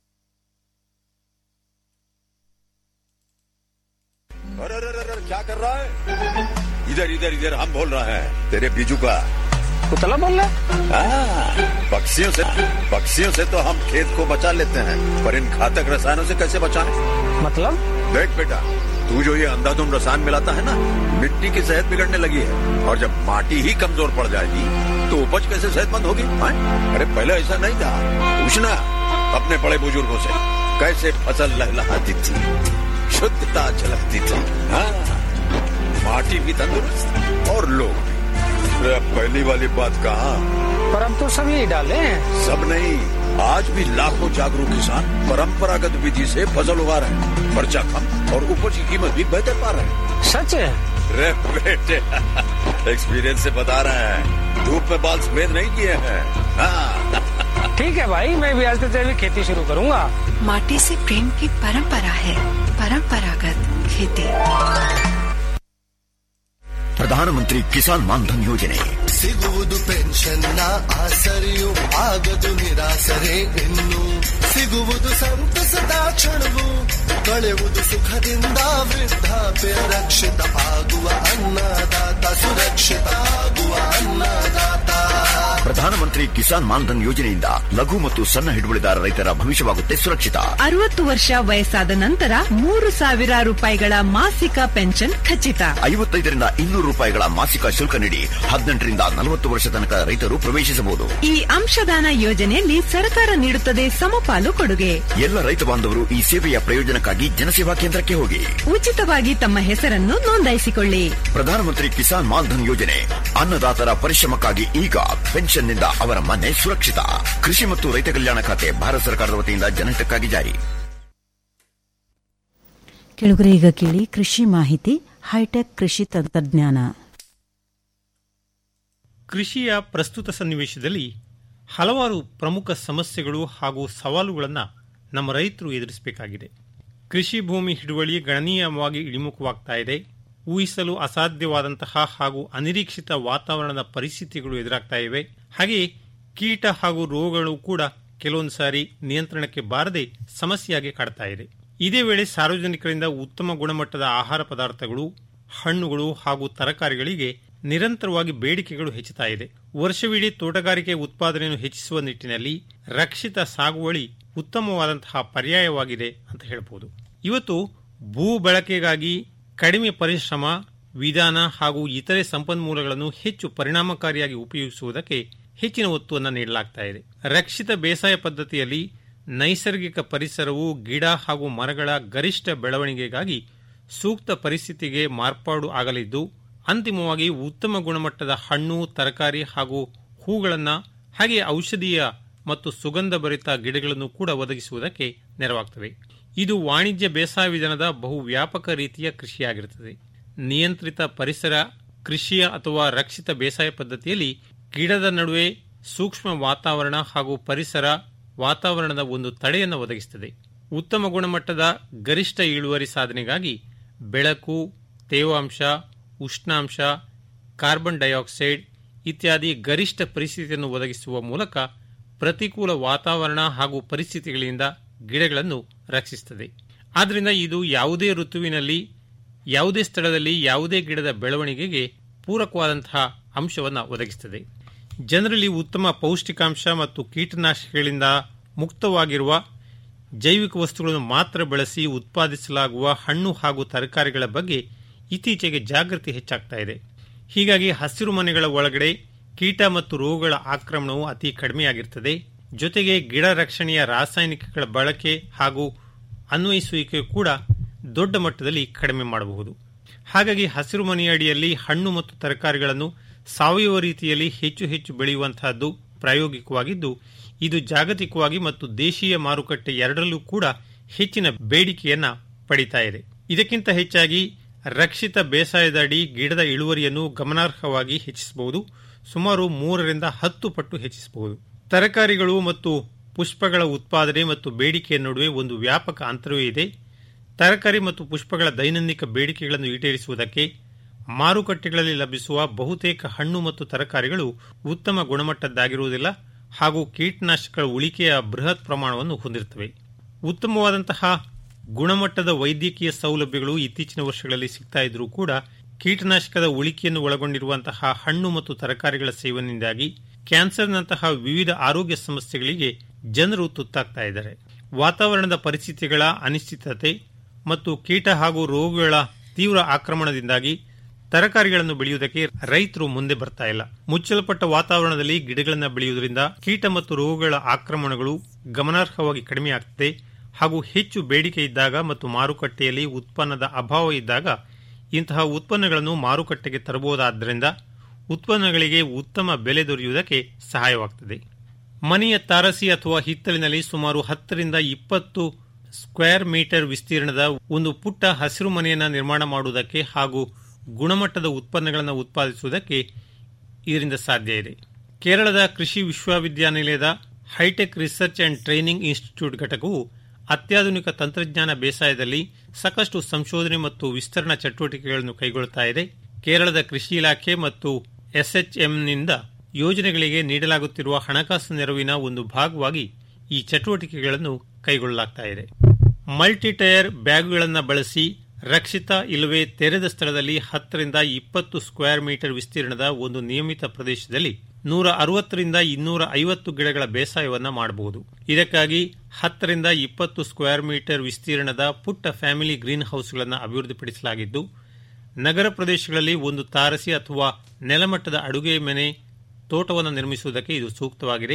अरे अरे अरे अरे, क्या कर रहा है इधर इधर इधर हम बोल रहे हैं तेरे बीजू का कुतला बोल रहा हाँ, पक्षियों से पक्षियों से तो हम खेत को बचा लेते हैं पर इन घातक रसायनों से कैसे बचाएं? मतलब देख बेटा तू जो ये अंधाधुंध रसायन मिलाता है ना मिट्टी की सेहत बिगड़ने लगी है और जब माटी ही कमजोर पड़ जाएगी तो उपज कैसे सेहतमंद होगी हाँ? अरे पहले ऐसा नहीं था पूछना अपने बड़े बुजुर्गों से कैसे फसल लहलहाती थी शुद्धता झलकती थी हाँ माटी भी तंदुरुस्त और लोग भी अरे अब पहली वाली बात कहा पर अब तो सब यही डाले हैं सब नहीं आज भी लाखों जागरूक किसान परंपरागत विधि से फसल उगा रहे हैं खर्चा कम और उपज की कीमत भी बेहतर पा रहे हैं सच है रे बेटे एक्सपीरियंस से बता रहे हैं धूप में बाल सफेद नहीं किए हैं हाँ ठीक है भाई मैं भी आज से जैविक खेती शुरू करूंगा माटी से प्रेम की परंपरा है परंपरागत खेती ಪ್ರಧಾನಮಂತ್ರಿ ಕಿಸಾನ್ ಮಾನ್ಧನ್ ಯೋಜನೆ ಸಿಗುವುದು ಪೆನ್ಷನ್ನ ಆಸರೆಯು ಆಗದು ನಿರಾಸರೆ ಇನ್ನು ಸಿಗುವುದು ಸಂತಸದ ಕ್ಷಣವು ಕಳೆಯುವುದು ಸುಖದಿಂದ ವೃದ್ಧಾಪ್ಯ ರಕ್ಷಿತ ಆಗುವ ಅನ್ನದಾತ ಸುರಕ್ಷಿತ ಆಗುವ ಅನ್ನದಾತ ಪ್ರಧಾನಮಂತ್ರಿ ಕಿಸಾನ್ ಮಾನ್ಧನ್ ಯೋಜನೆಯಿಂದ ಲಘು ಮತ್ತು ಸಣ್ಣ ಹಿಡುವಳಿದಾರ ರೈತರ ಭವಿಷ್ಯವಾಗುತ್ತೆ ಸುರಕ್ಷಿತ ಅರವತ್ತು ವರ್ಷ ವಯಸ್ಸಾದ ನಂತರ ಮೂರು ಸಾವಿರ ರೂಪಾಯಿಗಳ ಮಾಸಿಕ ಪೆನ್ಷನ್ ಖಚಿತ ಐವತ್ತೈದರಿಂದ ಇನ್ನೂರು ರೂಪಾಯಿಗಳ ಮಾಸಿಕ ಶುಲ್ಕ ನೀಡಿ ಹದಿನೆಂಟರಿಂದ ನಲವತ್ತು ವರ್ಷ ತನಕ ರೈತರು ಪ್ರವೇಶಿಸಬಹುದು ಈ ಅಂಶದಾನ ಯೋಜನೆಯಲ್ಲಿ ಸರ್ಕಾರ ನೀಡುತ್ತದೆ ಸಮಪಾಲು ಕೊಡುಗೆ ಎಲ್ಲ ರೈತ ಬಾಂಧವರು ಈ ಸೇವೆಯ ಪ್ರಯೋಜನಕ್ಕಾಗಿ ಜನಸೇವಾ ಕೇಂದ್ರಕ್ಕೆ ಹೋಗಿ ಉಚಿತವಾಗಿ ತಮ್ಮ ಹೆಸರನ್ನು ನೋಂದಾಯಿಸಿಕೊಳ್ಳಿ ಪ್ರಧಾನಮಂತ್ರಿ ಕಿಸಾನ್ ಮಾನ್ಧನ್ ಯೋಜನೆ ಅನ್ನದಾತರ ಪರಿಶ್ರಮಕ್ಕಾಗಿ ಈಗ ಪೆನ್ಷನ್ನಿಂದ ಅವರ ಮನೆ ಸುರಕ್ಷಿತ ಕೃಷಿ ಮತ್ತು ರೈತ ಕಲ್ಯಾಣ ಖಾತೆ ಭಾರತ ಸರ್ಕಾರದ ವತಿಯಿಂದ ಜನಹಿತಕ್ಕಾಗಿ ಜಾರಿ ಕೆಳಗರೆ ಈಗ ಕೇಳಿ ಕೃಷಿ ಮಾಹಿತಿ ಹೈಟೆಕ್ ಕೃಷಿ ತಂತ್ರಜ್ಞಾನ ಕೃಷಿಯ ಪ್ರಸ್ತುತ ಸನ್ನಿವೇಶದಲ್ಲಿ ಹಲವಾರು ಪ್ರಮುಖ ಸಮಸ್ಯೆಗಳು ಹಾಗೂ ಸವಾಲುಗಳನ್ನು ನಮ್ಮ ರೈತರು ಎದುರಿಸಬೇಕಾಗಿದೆ ಕೃಷಿ ಭೂಮಿ ಹಿಡುವಳಿ ಗಣನೀಯವಾಗಿ ಇಳಿಮುಖವಾಗ್ತಾ ಇದೆ ಊಹಿಸಲು ಅಸಾಧ್ಯವಾದಂತಹ ಹಾಗೂ ಅನಿರೀಕ್ಷಿತ ವಾತಾವರಣದ ಪರಿಸ್ಥಿತಿಗಳು ಎದುರಾಗ್ತಾ ಇವೆ ಹಾಗೆಯೇ ಕೀಟ ಹಾಗೂ ರೋಗಗಳು ಕೂಡ ಕೆಲವೊಂದು ಸಾರಿ ನಿಯಂತ್ರಣಕ್ಕೆ ಬಾರದೆ ಸಮಸ್ಯೆಯಾಗಿ ಕಾಡ್ತಾ ಇದೆ ಇದೇ ವೇಳೆ ಸಾರ್ವಜನಿಕರಿಂದ ಉತ್ತಮ ಗುಣಮಟ್ಟದ ಆಹಾರ ಪದಾರ್ಥಗಳು ಹಣ್ಣುಗಳು ಹಾಗೂ ತರಕಾರಿಗಳಿಗೆ ನಿರಂತರವಾಗಿ ಬೇಡಿಕೆಗಳು ಹೆಚ್ಚುತ್ತಾ ಇದೆ ವರ್ಷವಿಡೀ ತೋಟಗಾರಿಕೆ ಉತ್ಪಾದನೆಯನ್ನು ಹೆಚ್ಚಿಸುವ ನಿಟ್ಟಿನಲ್ಲಿ ರಕ್ಷಿತ ಸಾಗುವಳಿ ಉತ್ತಮವಾದಂತಹ ಪರ್ಯಾಯವಾಗಿದೆ ಅಂತ ಹೇಳಬಹುದು ಇವತ್ತು ಭೂ ಬಳಕೆಗಾಗಿ ಕಡಿಮೆ ಪರಿಶ್ರಮ ವಿಧಾನ ಹಾಗೂ ಇತರೆ ಸಂಪನ್ಮೂಲಗಳನ್ನು ಹೆಚ್ಚು ಪರಿಣಾಮಕಾರಿಯಾಗಿ ಉಪಯೋಗಿಸುವುದಕ್ಕೆ ಹೆಚ್ಚಿನ ಒತ್ತುವನ್ನು ನೀಡಲಾಗ್ತಾ ಇದೆ ರಕ್ಷಿತ ಬೇಸಾಯ ಪದ್ಧತಿಯಲ್ಲಿ ನೈಸರ್ಗಿಕ ಪರಿಸರವು ಗಿಡ ಹಾಗೂ ಮರಗಳ ಗರಿಷ್ಠ ಬೆಳವಣಿಗೆಗಾಗಿ ಸೂಕ್ತ ಪರಿಸ್ಥಿತಿಗೆ ಮಾರ್ಪಾಡು ಆಗಲಿದ್ದು ಅಂತಿಮವಾಗಿ ಉತ್ತಮ ಗುಣಮಟ್ಟದ ಹಣ್ಣು ತರಕಾರಿ ಹಾಗೂ ಹೂಗಳನ್ನು ಹಾಗೆ ಔಷಧೀಯ ಮತ್ತು ಸುಗಂಧ ಭರಿತ ಗಿಡಗಳನ್ನು ಕೂಡ ಒದಗಿಸುವುದಕ್ಕೆ ನೆರವಾಗ್ತವೆ ಇದು ವಾಣಿಜ್ಯ ಬೇಸಾಯ ವಿಧಾನದ ಬಹು ವ್ಯಾಪಕ ರೀತಿಯ ಕೃಷಿಯಾಗಿರುತ್ತದೆ ನಿಯಂತ್ರಿತ ಪರಿಸರ ಕೃಷಿಯ ಅಥವಾ ರಕ್ಷಿತ ಬೇಸಾಯ ಪದ್ಧತಿಯಲ್ಲಿ ಗಿಡದ ನಡುವೆ ಸೂಕ್ಷ್ಮ ವಾತಾವರಣ ಹಾಗೂ ಪರಿಸರ ವಾತಾವರಣದ ಒಂದು ತಡೆಯನ್ನು ಒದಗಿಸುತ್ತದೆ ಉತ್ತಮ ಗುಣಮಟ್ಟದ ಗರಿಷ್ಠ ಇಳುವರಿ ಸಾಧನೆಗಾಗಿ ಬೆಳಕು ತೇವಾಂಶ ಉಷ್ಣಾಂಶ ಕಾರ್ಬನ್ ಡೈಆಕ್ಸೈಡ್ ಇತ್ಯಾದಿ ಗರಿಷ್ಠ ಪರಿಸ್ಥಿತಿಯನ್ನು ಒದಗಿಸುವ ಮೂಲಕ ಪ್ರತಿಕೂಲ ವಾತಾವರಣ ಹಾಗೂ ಪರಿಸ್ಥಿತಿಗಳಿಂದ ಗಿಡಗಳನ್ನು ರಕ್ಷಿಸುತ್ತದೆ ಆದ್ದರಿಂದ ಇದು ಯಾವುದೇ ಋತುವಿನಲ್ಲಿ ಯಾವುದೇ ಸ್ಥಳದಲ್ಲಿ ಯಾವುದೇ ಗಿಡದ ಬೆಳವಣಿಗೆಗೆ ಪೂರಕವಾದಂತಹ ಅಂಶವನ್ನು ಒದಗಿಸುತ್ತದೆ ಜನರಲ್ಲಿ ಉತ್ತಮ ಪೌಷ್ಟಿಕಾಂಶ ಮತ್ತು ಕೀಟನಾಶಕಗಳಿಂದ ಮುಕ್ತವಾಗಿರುವ ಜೈವಿಕ ವಸ್ತುಗಳನ್ನು ಮಾತ್ರ ಬಳಸಿ ಉತ್ಪಾದಿಸಲಾಗುವ ಹಣ್ಣು ಹಾಗೂ ತರಕಾರಿಗಳ ಬಗ್ಗೆ ಇತ್ತೀಚೆಗೆ ಜಾಗೃತಿ ಹೆಚ್ಚಾಗ್ತಾ ಇದೆ ಹೀಗಾಗಿ ಹಸಿರು ಮನೆಗಳ ಒಳಗಡೆ ಕೀಟ ಮತ್ತು ರೋಗಗಳ ಆಕ್ರಮಣವು ಅತಿ ಕಡಿಮೆಯಾಗಿರುತ್ತದೆ ಜೊತೆಗೆ ಗಿಡ ರಕ್ಷಣೆಯ ರಾಸಾಯನಿಕಗಳ ಬಳಕೆ ಹಾಗೂ ಅನ್ವಯಿಸುವಿಕೆ ಕೂಡ ದೊಡ್ಡ ಮಟ್ಟದಲ್ಲಿ ಕಡಿಮೆ ಮಾಡಬಹುದು ಹಾಗಾಗಿ ಹಸಿರು ಮನೆಯಡಿಯಲ್ಲಿ ಹಣ್ಣು ಮತ್ತು ತರಕಾರಿಗಳನ್ನು ಸಾವಯವ ರೀತಿಯಲ್ಲಿ ಹೆಚ್ಚು ಹೆಚ್ಚು ಬೆಳೆಯುವಂತಹದ್ದು ಪ್ರಾಯೋಗಿಕವಾಗಿದ್ದು ಇದು ಜಾಗತಿಕವಾಗಿ ಮತ್ತು ದೇಶೀಯ ಮಾರುಕಟ್ಟೆ ಎರಡರಲ್ಲೂ ಕೂಡ ಹೆಚ್ಚಿನ ಬೇಡಿಕೆಯನ್ನ ಪಡಿತಾ ಇದೆ ಇದಕ್ಕಿಂತ ಹೆಚ್ಚಾಗಿ ರಕ್ಷಿತ ಬೇಸಾಯದ ಅಡಿ ಗಿಡದ ಇಳುವರಿಯನ್ನು ಗಮನಾರ್ಹವಾಗಿ ಹೆಚ್ಚಿಸಬಹುದು ಸುಮಾರು ಮೂರರಿಂದ ಹತ್ತು ಪಟ್ಟು ಹೆಚ್ಚಿಸಬಹುದು ತರಕಾರಿಗಳು ಮತ್ತು ಪುಷ್ಪಗಳ ಉತ್ಪಾದನೆ ಮತ್ತು ಬೇಡಿಕೆಯ ನಡುವೆ ಒಂದು ವ್ಯಾಪಕ ಅಂತರವೇ ಇದೆ ತರಕಾರಿ ಮತ್ತು ಪುಷ್ಪಗಳ ದೈನಂದಿನ ಬೇಡಿಕೆಗಳನ್ನು ಈಡೇರಿಸುವುದಕ್ಕೆ ಮಾರುಕಟ್ಟೆಗಳಲ್ಲಿ ಲಭಿಸುವ ಬಹುತೇಕ ಹಣ್ಣು ಮತ್ತು ತರಕಾರಿಗಳು ಉತ್ತಮ ಗುಣಮಟ್ಟದ್ದಾಗಿರುವುದಿಲ್ಲ ಹಾಗೂ ಕೀಟನಾಶಕಗಳ ಉಳಿಕೆಯ ಬೃಹತ್ ಪ್ರಮಾಣವನ್ನು ಹೊಂದಿರುತ್ತವೆ ಉತ್ತಮವಾದಂತಹ ಗುಣಮಟ್ಟದ ವೈದ್ಯಕೀಯ ಸೌಲಭ್ಯಗಳು ಇತ್ತೀಚಿನ ವರ್ಷಗಳಲ್ಲಿ ಸಿಗ್ತಾ ಇದ್ರೂ ಕೂಡ ಕೀಟನಾಶಕದ ಉಳಿಕೆಯನ್ನು ಒಳಗೊಂಡಿರುವಂತಹ ಹಣ್ಣು ಮತ್ತು ತರಕಾರಿಗಳ ಸೇವನೆಯಿಂದಾಗಿ ಕ್ಯಾನ್ಸರ್ನಂತಹ ವಿವಿಧ ಆರೋಗ್ಯ ಸಮಸ್ಯೆಗಳಿಗೆ ಜನರು ತುತ್ತಾಗ್ತಾ ಇದ್ದಾರೆ ವಾತಾವರಣದ ಪರಿಸ್ಥಿತಿಗಳ ಅನಿಶ್ಚಿತತೆ ಮತ್ತು ಕೀಟ ಹಾಗೂ ರೋಗಗಳ ತೀವ್ರ ಆಕ್ರಮಣದಿಂದಾಗಿ ತರಕಾರಿಗಳನ್ನು ಬೆಳೆಯುವುದಕ್ಕೆ ರೈತರು ಮುಂದೆ ಬರ್ತಾ ಇಲ್ಲ ಮುಚ್ಚಲ್ಪಟ್ಟ ವಾತಾವರಣದಲ್ಲಿ ಗಿಡಗಳನ್ನು ಬೆಳೆಯುವುದರಿಂದ ಕೀಟ ಮತ್ತು ರೋಗಗಳ ಆಕ್ರಮಣಗಳು ಗಮನಾರ್ಹವಾಗಿ ಕಡಿಮೆಯಾಗುತ್ತದೆ ಹಾಗೂ ಹೆಚ್ಚು ಬೇಡಿಕೆ ಇದ್ದಾಗ ಮತ್ತು ಮಾರುಕಟ್ಟೆಯಲ್ಲಿ ಉತ್ಪನ್ನದ ಅಭಾವ ಇದ್ದಾಗ ಇಂತಹ ಉತ್ಪನ್ನಗಳನ್ನು ಮಾರುಕಟ್ಟೆಗೆ ತರಬಹುದಾದ್ದರಿಂದ ಉತ್ಪನ್ನಗಳಿಗೆ ಉತ್ತಮ ಬೆಲೆ ದೊರೆಯುವುದಕ್ಕೆ ಸಹಾಯವಾಗುತ್ತದೆ ಮನೆಯ ತಾರಸಿ ಅಥವಾ ಹಿತ್ತಲಿನಲ್ಲಿ ಸುಮಾರು ಹತ್ತರಿಂದ ಇಪ್ಪತ್ತು ಸ್ಕ್ವೇರ್ ಮೀಟರ್ ವಿಸ್ತೀರ್ಣದ ಒಂದು ಪುಟ್ಟ ಹಸಿರು ಮನೆಯನ್ನು ನಿರ್ಮಾಣ ಮಾಡುವುದಕ್ಕೆ ಹಾಗೂ ಗುಣಮಟ್ಟದ ಉತ್ಪನ್ನಗಳನ್ನು ಉತ್ಪಾದಿಸುವುದಕ್ಕೆ ಇದರಿಂದ ಸಾಧ್ಯ ಇದೆ ಕೇರಳದ ಕೃಷಿ ವಿಶ್ವವಿದ್ಯಾನಿಲಯದ hitech research and training institute ಘಟಕವು ಅತ್ಯಾಧುನಿಕ ತಂತ್ರಜ್ಞಾನ ಬೇಸಾಯದಲ್ಲಿ ಸಾಕಷ್ಟು ಸಂಶೋಧನೆ ಮತ್ತು ವಿಸ್ತರಣಾ ಚಟುವಟಿಕೆಗಳನ್ನು ಕೈಗೊಳ್ಳುತ್ತಾ ಇದೆ ಕೇರಳದ ಕೃಷಿ ಇಲಾಖೆ ಮತ್ತು ಎಸ್ಎಚ್ಎಂನಿಂದ ಯೋಜನೆಗಳಿಗೆ ನೀಡಲಾಗುತ್ತಿರುವ ಹಣಕಾಸು ನೆರವಿನ ಒಂದು ಭಾಗವಾಗಿ ಈ ಚಟುವಟಿಕೆಗಳನ್ನು ಕೈಗೊಳ್ಳಲಾಗ್ತಾ ಇದೆ ಮಲ್ಟಿ ಟೈರ್ ಬ್ಯಾಗ್ಗಳನ್ನು ಬಳಸಿ ರಕ್ಷಿತ ಇಲ್ಲವೇ ತೆರೆದ ಸ್ಥಳದಲ್ಲಿ ಹತ್ತರಿಂದ ಇಪ್ಪತ್ತು ಸ್ಕ್ವೇರ್ ಮೀಟರ್ ವಿಸ್ತೀರ್ಣದ ಒಂದು ನಿಯಮಿತ ಪ್ರದೇಶದಲ್ಲಿ ನೂರ ಅರವತ್ತರಿಂದ ಇನ್ನೂರ ಐವತ್ತು ಗಿಡಗಳ ಬೇಸಾಯವನ್ನ ಮಾಡಬಹುದು ಇದಕ್ಕಾಗಿ ಹತ್ತರಿಂದ ಇಪ್ಪತ್ತು ಸ್ಕ್ವೇರ್ ಮೀಟರ್ ವಿಸ್ತೀರ್ಣದ ಪುಟ್ಟ ಫ್ಯಾಮಿಲಿ ಗ್ರೀನ್ ಹೌಸ್ಗಳನ್ನು ಅಭಿವೃದ್ಧಿಪಡಿಸಲಾಗಿದ್ದು ನಗರ ಪ್ರದೇಶಗಳಲ್ಲಿ ಒಂದು ತಾರಸಿ ಅಥವಾ ನೆಲಮಟ್ಟದ ಅಡುಗೆ ಮನೆ ತೋಟವನ್ನು ನಿರ್ಮಿಸುವುದಕ್ಕೆ ಇದು ಸೂಕ್ತವಾಗಿದೆ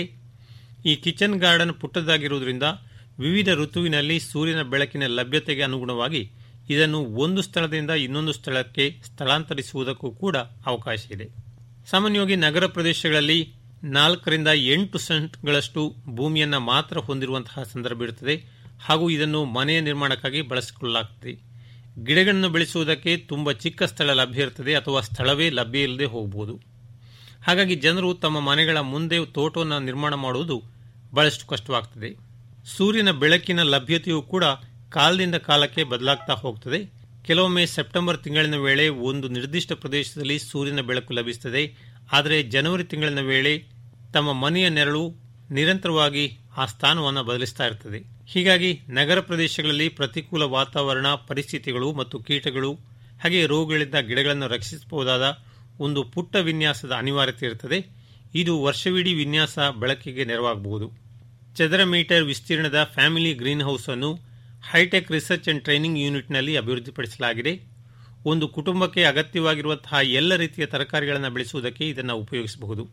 ಈ ಕಿಚನ್ ಗಾರ್ಡನ್ ಪುಟ್ಟದಾಗಿರುವುದರಿಂದ ವಿವಿಧ ಋತುವಿನಲ್ಲಿ ಸೂರ್ಯನ ಬೆಳಕಿನ ಲಭ್ಯತೆಗೆ ಅನುಗುಣವಾಗಿ ಇದನ್ನು ಒಂದು ಸ್ಥಳದಿಂದ ಇನ್ನೊಂದು ಸ್ಥಳಕ್ಕೆ ಸ್ಥಳಾಂತರಿಸುವುದಕ್ಕೂ ಕೂಡ ಅವಕಾಶ ಇದೆ ಸಾಮಾನ್ಯವಾಗಿ ನಗರ ಪ್ರದೇಶಗಳಲ್ಲಿ ನಾಲ್ಕರಿಂದ ಎಂಟು ಸೆಂಟ್ಗಳಷ್ಟು ಭೂಮಿಯನ್ನು ಮಾತ್ರ ಹೊಂದಿರುವಂತಹ ಸಂದರ್ಭ ಇರುತ್ತದೆ ಹಾಗೂ ಇದನ್ನು ಮನೆಯ ನಿರ್ಮಾಣಕ್ಕಾಗಿ ಬಳಸಿಕೊಳ್ಳಲಾಗುತ್ತದೆ ಗಿಡಗಳನ್ನು ಬೆಳೆಸುವುದಕ್ಕೆ ತುಂಬ ಚಿಕ್ಕ ಸ್ಥಳ ಲಭ್ಯ ಇರುತ್ತದೆ ಅಥವಾ ಸ್ಥಳವೇ ಲಭ್ಯ ಇಲ್ಲದೆ ಹೋಗಬಹುದು ಹಾಗಾಗಿ ಜನರು ತಮ್ಮ ಮನೆಗಳ ಮುಂದೆ ತೋಟವನ್ನು ನಿರ್ಮಾಣ ಮಾಡುವುದು ಬಹಳಷ್ಟು ಕಷ್ಟವಾಗ್ತದೆ ಸೂರ್ಯನ ಬೆಳಕಿನ ಲಭ್ಯತೆಯೂ ಕೂಡ ಕಾಲದಿಂದ ಕಾಲಕ್ಕೆ ಬದಲಾಗ್ತಾ ಹೋಗ್ತದೆ ಕೆಲವೊಮ್ಮೆ ಸೆಪ್ಟೆಂಬರ್ ತಿಂಗಳಿನ ವೇಳೆ ಒಂದು ನಿರ್ದಿಷ್ಟ ಪ್ರದೇಶದಲ್ಲಿ ಸೂರ್ಯನ ಬೆಳಕು ಲಭಿಸುತ್ತದೆ ಆದರೆ ಜನವರಿ ತಿಂಗಳಿನ ವೇಳೆ ತಮ್ಮ ಮನೆಯ ನೆರಳು ನಿರಂತರವಾಗಿ ಆ ಸ್ಥಾನವನ್ನು ಬದಲಿಸ್ತಾ ಇರ್ತದೆ ಹೀಗಾಗಿ ನಗರ ಪ್ರದೇಶಗಳಲ್ಲಿ ಪ್ರತಿಕೂಲ ವಾತಾವರಣ ಪರಿಸ್ಥಿತಿಗಳು ಮತ್ತು ಕೀಟಗಳು ಹಾಗೆ ರೋಗಗಳಿಂದ ಗಿಡಗಳನ್ನು ರಕ್ಷಿಸಬಹುದಾದ ಒಂದು ಪುಟ್ಟ ವಿನ್ಯಾಸದ ಅನಿವಾರ್ಯತೆ ಇರುತ್ತದೆ ಇದು ವರ್ಷವಿಡೀ ವಿನ್ಯಾಸ ಬೆಳಕಿಗೆ ನೆರವಾಗಬಹುದು ಚದರ ಮೀಟರ್ ವಿಸ್ತೀರ್ಣದ ಫ್ಯಾಮಿಲಿ ಗ್ರೀನ್ ಹೌಸ್ ಅನ್ನು ಹೈಟೆಕ್ ರಿಸರ್ಚ್ ಅಂಡ್ ಟ್ರೈನಿಂಗ್ ಯೂನಿಟ್ನಲ್ಲಿ ಅಭಿವೃದ್ಧಿಪಡಿಸಲಾಗಿದೆ ಒಂದು ಕುಟುಂಬಕ್ಕೆ ಅಗತ್ಯವಾಗಿರುವಂತಹ ಎಲ್ಲ ರೀತಿಯ ತರಕಾರಿಗಳನ್ನು ಬೆಳೆಸುವುದಕ್ಕೆ ಇದನ್ನು ಉಪಯೋಗಿಸಬಹುದು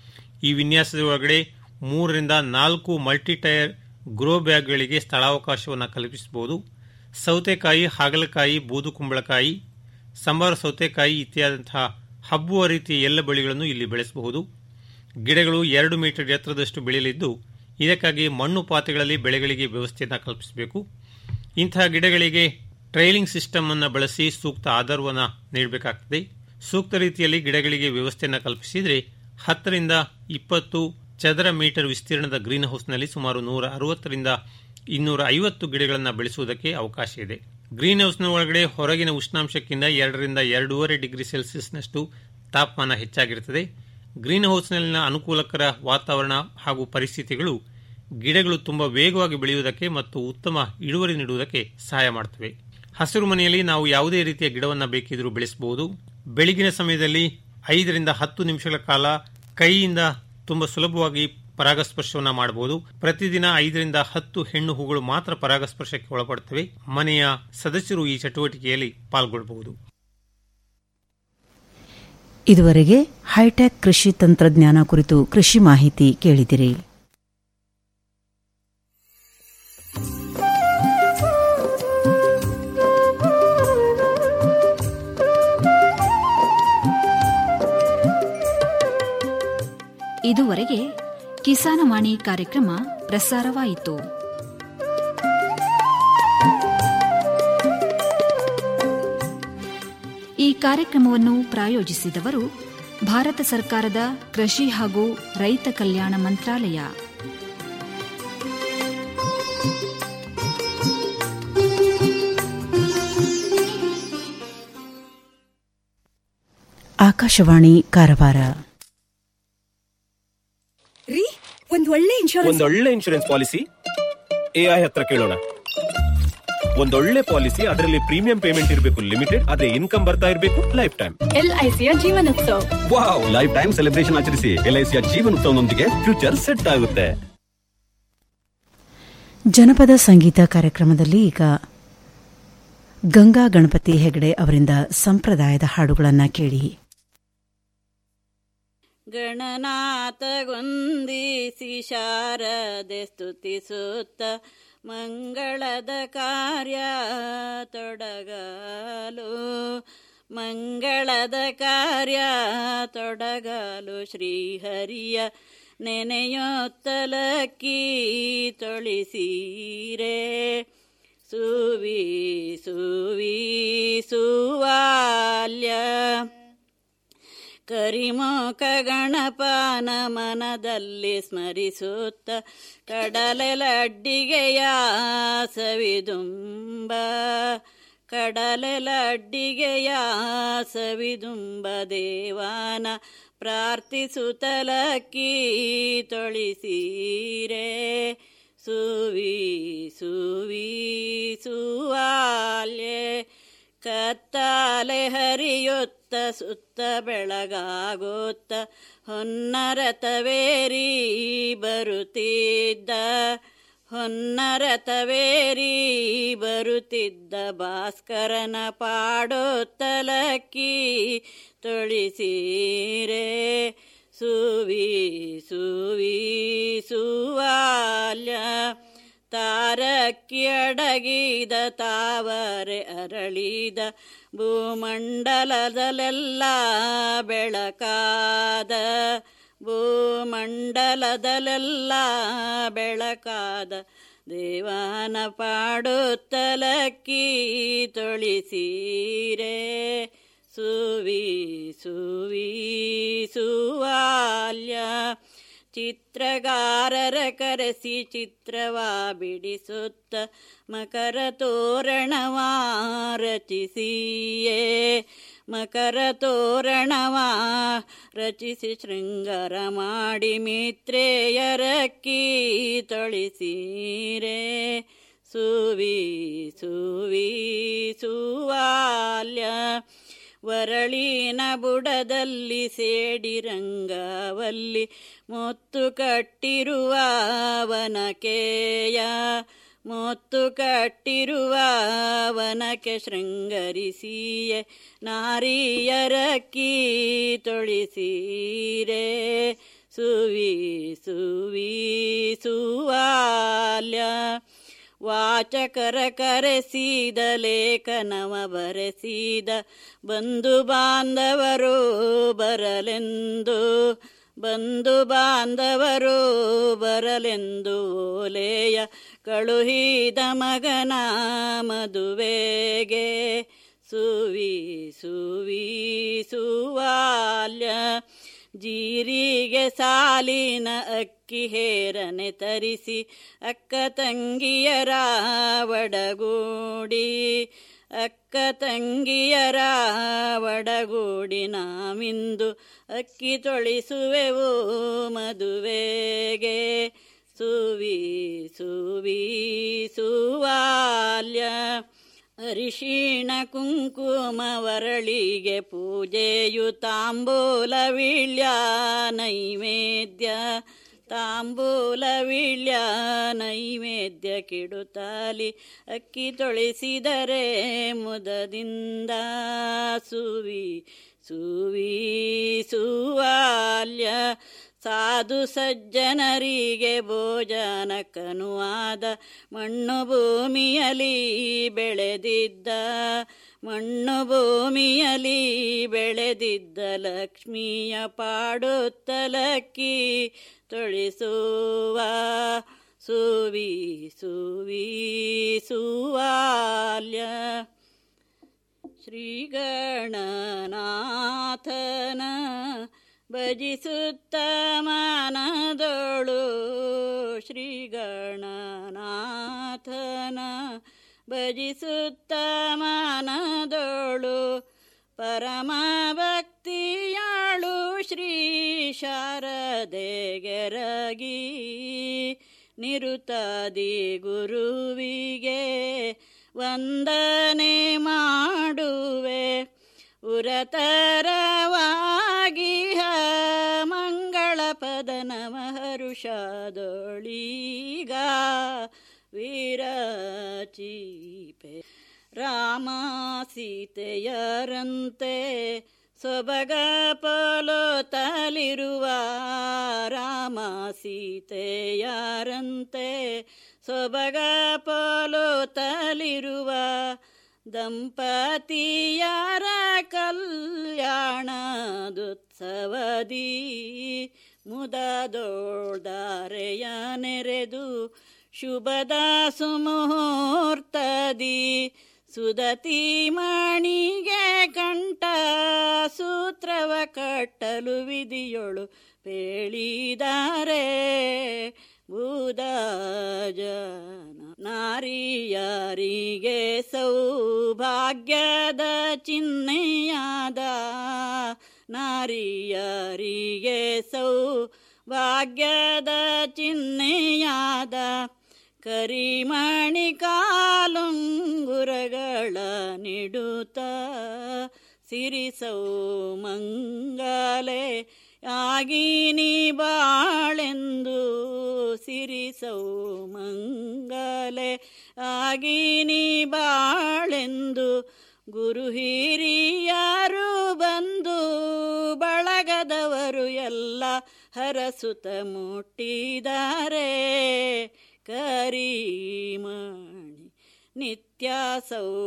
ಈ ವಿನ್ಯಾಸದ ಒಳಗಡೆ ಮೂರರಿಂದ ನಾಲ್ಕು ಮಲ್ಟಿ ಟೈರ್ ಗ್ರೋ ಬ್ಯಾಗ್ಗಳಿಗೆ ಸ್ಥಳಾವಕಾಶವನ್ನು ಕಲ್ಪಿಸಬಹುದು ಸೌತೆಕಾಯಿ ಹಾಗಲಕಾಯಿ ಬೂದು ಕುಂಬಳಕಾಯಿ ಸಂಬಾರ ಸೌತೆಕಾಯಿ ಇತ್ಯಾದಂತಹ ಹಬ್ಬುವ ರೀತಿಯ ಎಲ್ಲ ಬೆಳೆಗಳನ್ನು ಇಲ್ಲಿ ಬೆಳೆಸಬಹುದು ಗಿಡಗಳು ಎರಡು ಮೀಟರ್ ಎತ್ತರದಷ್ಟು ಬೆಳೆಯಲಿದ್ದು ಇದಕ್ಕಾಗಿ ಮಣ್ಣು ಪಾತ್ರೆಗಳಲ್ಲಿ ಬೆಳೆಗಳಿಗೆ ವ್ಯವಸ್ಥೆಯನ್ನು ಕಲ್ಪಿಸಬೇಕು ಇಂತಹ ಗಿಡಗಳಿಗೆ ಟ್ರೈಲಿಂಗ್ ಸಿಸ್ಟಮ್ ಅನ್ನು ಬಳಸಿ ಸೂಕ್ತ ಆಧಾರವನ್ನು ನೀಡಬೇಕಾಗ್ತದೆ ಸೂಕ್ತ ರೀತಿಯಲ್ಲಿ ಗಿಡಗಳಿಗೆ ವ್ಯವಸ್ಥೆಯನ್ನು ಕಲ್ಪಿಸಿದರೆ ಹತ್ತರಿಂದ ಇಪ್ಪತ್ತು ಚದರ ಮೀಟರ್ ವಿಸ್ತೀರ್ಣದ ಗ್ರೀನ್ ಹೌಸ್ನಲ್ಲಿ ಸುಮಾರು ನೂರ ಅರವತ್ತರಿಂದ ಇನ್ನೂರ ಐವತ್ತು ಗಿಡಗಳನ್ನು ಬೆಳೆಸುವುದಕ್ಕೆ ಅವಕಾಶ ಇದೆ ಗ್ರೀನ್ ಹೌಸ್ನ ಒಳಗಡೆ ಹೊರಗಿನ ಉಷ್ಣಾಂಶಕ್ಕಿಂತ ಎರಡರಿಂದ ಎರಡೂವರೆ ಡಿಗ್ರಿ ಸೆಲ್ಸಿಯಸ್ನಷ್ಟು ತಾಪಮಾನ ಹೆಚ್ಚಾಗಿರುತ್ತದೆ ಗ್ರೀನ್ ಹೌಸ್ನಲ್ಲಿನ ಅನುಕೂಲಕರ ವಾತಾವರಣ ಹಾಗೂ ಪರಿಸ್ಥಿತಿಗಳು ಗಿಡಗಳು ತುಂಬಾ ವೇಗವಾಗಿ ಬೆಳೆಯುವುದಕ್ಕೆ ಮತ್ತು ಉತ್ತಮ ಇಳುವರಿ ನೀಡುವುದಕ್ಕೆ ಸಹಾಯ ಮಾಡುತ್ತವೆ ಹಸಿರು ಮನೆಯಲ್ಲಿ ನಾವು ಯಾವುದೇ ರೀತಿಯ ಗಿಡವನ್ನು ಬೇಕಿದ್ರೂ ಬೆಳೆಸಬಹುದು ಬೆಳಗಿನ ಸಮಯದಲ್ಲಿ ಐದರಿಂದ ಹತ್ತು ನಿಮಿಷಗಳ ಕಾಲ ಕೈಯಿಂದ ತುಂಬಾ ಸುಲಭವಾಗಿ ಪರಾಗಸ್ಪರ್ಶವನ್ನು ಮಾಡಬಹುದು ಪ್ರತಿದಿನ ಐದರಿಂದ ಹತ್ತು ಹೆಣ್ಣು ಹೂಗಳು ಮಾತ್ರ ಪರಾಗಸ್ಪರ್ಶಕ್ಕೆ ಒಳಪಡುತ್ತವೆ ಮನೆಯ ಸದಸ್ಯರು ಈ ಚಟುವಟಿಕೆಯಲ್ಲಿ ಪಾಲ್ಗೊಳ್ಳಬಹುದು ಇದುವರೆಗೆ ಹೈಟೆಕ್ ಕೃಷಿ ತಂತ್ರಜ್ಞಾನ ಕುರಿತು ಕೃಷಿ ಮಾಹಿತಿ ಕೇಳಿದಿರಿ ಇದುವರೆಗೆ ಕಿಸಾನವಾಣಿ ಕಾರ್ಯಕ್ರಮ ಪ್ರಸಾರವಾಯಿತು ಈ ಕಾರ್ಯಕ್ರಮವನ್ನು ಪ್ರಾಯೋಜಿಸಿದವರು ಭಾರತ ಸರ್ಕಾರದ ಕೃಷಿ ಹಾಗೂ ರೈತ ಕಲ್ಯಾಣ ಮಂತ್ರಾಲಯ ಆಕಾಶವಾಣಿ ಕಾರವಾರ ರೀ ಒಂದ್ ಒಳ್ಳೆ ಇನ್ಶೂರೆನ್ಸ್ ಒಂದೊಳ್ಳೆ ಇನ್ಶೂರೆನ್ಸ್ ಪಾಲಿಸಿ ಎಐ ಹತ್ರ ಕೇಳೋಣ ಒಂದೊಳ್ಳೆ ಪಾಲಿಸಿ ಅದರಲ್ಲಿ ಪ್ರೀಮಿಯಂ ಪೇಮೆಂಟ್ ಇರಬೇಕು ಲಿಮಿಟೆಡ್ ಅದೇ ಇನ್ಕಮ್ ಬರ್ತಾ ಇರಬೇಕು ಲೈಫ್ ಟೈಮ್ ಎಲ್ಐಸಿಯ Jeevanotsav wow life time celebration ಆಚರಿಸಿ ಎಲ್ಐಸಿಯ ಜೀವನೋತ್ಸವನೊಂದಿಗೆ ಫ್ಯೂಚರ್ ಸೆಟ್ ಆಗುತ್ತೆ ಜನಪದ ಸಂಗೀತ ಕಾರ್ಯಕ್ರಮದಲ್ಲಿ ಈಗ ಗಂಗಾ ಗಣಪತಿ ಹೆಗಡೆ ಅವರಿಂದ ಸಂಪ್ರದಾಯದ ಹಾಡುಗಳನ್ನು ಕೇಳಿ ಗಣನಾಥಗೊಂದಿಸಿ ಶಾರದೆ ಸ್ತುತಿಸುತ್ತ ಮಂಗಳದ ಕಾರ್ಯ ತೊಡಗಲು ಮಂಗಳದ ಕಾರ್ಯ ತೊಡಗಲು ಶ್ರೀಹರಿಯ ನೆನೆಯೊತ್ತಲಕ್ಕಿ ತೊಳಿಸೀರೆ ಸುವಿ ಸುವಿ ಸುವಾಲ್ಯ ಕರಿಮುಖ ಗಣಪನ ಮನದಲ್ಲಿ ಸ್ಮರಿಸುತ್ತ ಕಡಲೆಲಡ್ಡಿಗೆಯ ಸವಿದುಂಬ ಕಡಲೆಲಡ್ಡಿಗೆಯ ಸವಿದುಂಬ ದೇವಾನ ಪ್ರಾರ್ಥಿಸುತ್ತಲಕ್ಕಿ ತೊಳಿಸೀರೆ ಸುವಿ ಸುವಿ ಸುವಾಲ್ಯೆ ಕತ್ತಾಲೆ ಹರಿಯುತ್ತ ಸುತ್ತ ಬೆಳಗಾಗುತ್ತ ಹೊನ್ನರತವೇರಿ ಬರುತ್ತಿದ್ದ ಹೊನ್ನರತವೇರಿ ಬರುತ್ತಿದ್ದ ಭಾಸ್ಕರನ ಪಾಡೋತ್ತಲಕ್ಕಿ ತೊಳಿಸೀರೆ ಸುವಿ ಸುವಿ ಸುವಾಲ್ಯ ತಾರಕ್ಕಿ ಅಡಗಿದ ತಾವರೆ ಅರಳಿದ ಭೂಮಂಡಲದಲ್ಲೆಲ್ಲ ಬೆಳಕಾದ ಭೂಮಂಡಲದಲ್ಲೆಲ್ಲ ಬೆಳಕಾದ ದೇವನ ಪಾಡುತ್ತಲಕ್ಕಿ ತೊಳಿಸೀರೆ ಸುವಿ ಸುವಿ ಸುವಾಲ್ಯ ಚಿತ್ರಗಾರರ ಕರೆಸಿ ಚಿತ್ರವ ಬಿಡಿಸುತ್ತ ಮಕರ ತೋರಣವ ರಚಿಸಿಯೇ ಮಕರ ತೋರಣವ ರಚಿಸಿ ಶೃಂಗಾರ ಮಾಡಿ ಮಿತ್ರೇಯರಕ್ಕಿ ತೊಳಿಸೀರೆ ಸುವಿ ಸುವಿ ಸುವಾಲ್ಯ ವರಳಿನ ಬುಡದಲ್ಲಿ ಸೇಡಿರಂಗವಲ್ಲಿ ಮೊತ್ತು ಕಟ್ಟಿರುವ ವನಕೆಯ ಮೊತ್ತು ಕಟ್ಟಿರುವ ವನಕ್ಕೆ ಶೃಂಗರಿಸಿಯೇ ನಾರಿಯರಕ್ಕಿ ತೊಳಿಸೀರೆ ಸುವಿ ಸುವಿ ಸುವಾಲ್ಯ ವಾಚಕರ ಕರೆಸಿದ ಲೇಖನವ ಬರೆಸಿದ ಬಂಧು ಬಾಂಧವರು ಬರಲೆಂದು ಬಂಧು ಬಾಂಧವರು ಬರಲೆಂದು ಓಲೆಯ ಕಳುಹಿದ ಮಗನ ಮದುವೆಗೆ ಸುವಿ ಸುವಿ ಸುವಾಲ್ಯ ಜೀರಿಗೆ ಸಾಲಿನ ಅಕ್ಕಿ ಹೇರನೆ ತರಿಸಿ ಅಕ್ಕ ತಂಗಿಯರ ಒಡಗೂಡಿ ಅಕ್ಕ ತಂಗಿಯರ ಒಡಗೂಡಿ ನಾವಿಂದು ಅಕ್ಕಿ ತೊಳಿಸುವೆವು ಮದುವೆಗೆ ಸುವಿ ಸುವಿ ಸುವಾಲ್ಯ ಅರಿಶಿಣ ಕುಂಕುಮ ವರಳಿಗೆ ಪೂಜೆಯು ತಾಂಬೂಲ ವೀಳ್ಯ ನೈವೇದ್ಯ ತಾಂಬೂಲ ವೀಳ್ಯ ನೈವೇದ್ಯ ಕಿಡುತ್ತಾಲಿ ಅಕ್ಕಿ ತೊಳಿಸಿದರೆ ಮುದದಿಂದ ಸುವಿ ಸುವಿ ಸುವಾಲ್ಯ ಸಾಧು ಸಜ್ಜನರಿಗೆ ಭೋಜನಕ್ಕನುವಾದ ಮಣ್ಣು ಭೂಮಿಯಲಿ ಬೆಳೆದಿದ್ದ ಮಣ್ಣು ಭೂಮಿಯಲಿ ಬೆಳೆದಿದ್ದ ಲಕ್ಷ್ಮಿಯ ಪಾಡುತ್ತಲಕ್ಕಿ ತೊಳಿಸುವ ಸುವಿ ಸುವಿ ಸುವಾಲ್ಯ ಶ್ರೀಗಣನಾಥನ ಭಜಿಸುತ್ತ ಮನದೊಳು ಶ್ರೀಗಣನಾಥನ ಭಜಿಸುತ್ತ ಮನದೊಳು ಪರಮ ಭಕ್ತಿಯಾಳು ಶ್ರೀ ಶಾರದೆಗೆರಗಿ ನಿರುತಾದಿ ಗುರುವಿಗೆ ವಂದನೆ ಮಾಡುವೆ ಉರತರವಾಗಿ ಮಂಗಳ ಪದನ ಮಹರುಷದೊಳೀಗ ವೀರಚೀಪೆ ರಾಮ ಸೀತೆಯರಂತೆ ಸೊಬಗ ಪೊಲೋತಲಿರುವ ರಾಮ ಸೀತೆಯರಂತೆ ಸೊಬಗ ಪೊಲೋತಲಿರುವ ದಂಪತಿಯರ ಕಲ್ಯಾಣದುತ್ಸವದಿ ಮುದದೋಳ್ದಾರೆಯ ನೆರೆದು ಶುಭದ ಸುಮುಹೂರ್ತದಿ ಸುದತಿ ಮಣಿಗೆ ಕಂಠ ಸೂತ್ರವ ಕಟ್ಟಲು ವಿಧಿಯೊಳು ಪೇಳಿದರೆ ಬೂದ ಜನ ನಾರಿಯರಿಗೆ ಸೌಭಾಗ್ಯದ ಚಿಹ್ನೆಯಾದ ನಾರಿಯರಿಗೆ ಸೌಭಾಗ್ಯದ ಚಿಹ್ನೆಯಾದ ಕರಿಮಣಿ ಕಾಲುಂಗುರಗಳ ನಿಡುತ್ತ ಸಿರಿಸೌ ಮಂಗಲೆ ಆಗಿನಿ ಬಾಳೆಂದು ಸಿರಿಸೌ ಮಂಗಲೆ ಆಗಿನಿ ಬಾಳೆಂದು ಗುರು ಹಿರಿಯರು ಬಂದು ಬಳಗದವರು ಎಲ್ಲ ಹರಸುತ್ತ ಮುಟ್ಟಿದ್ದಾರೆ ಕರಿಮಣಿ ನಿತ್ಯ ಸೌ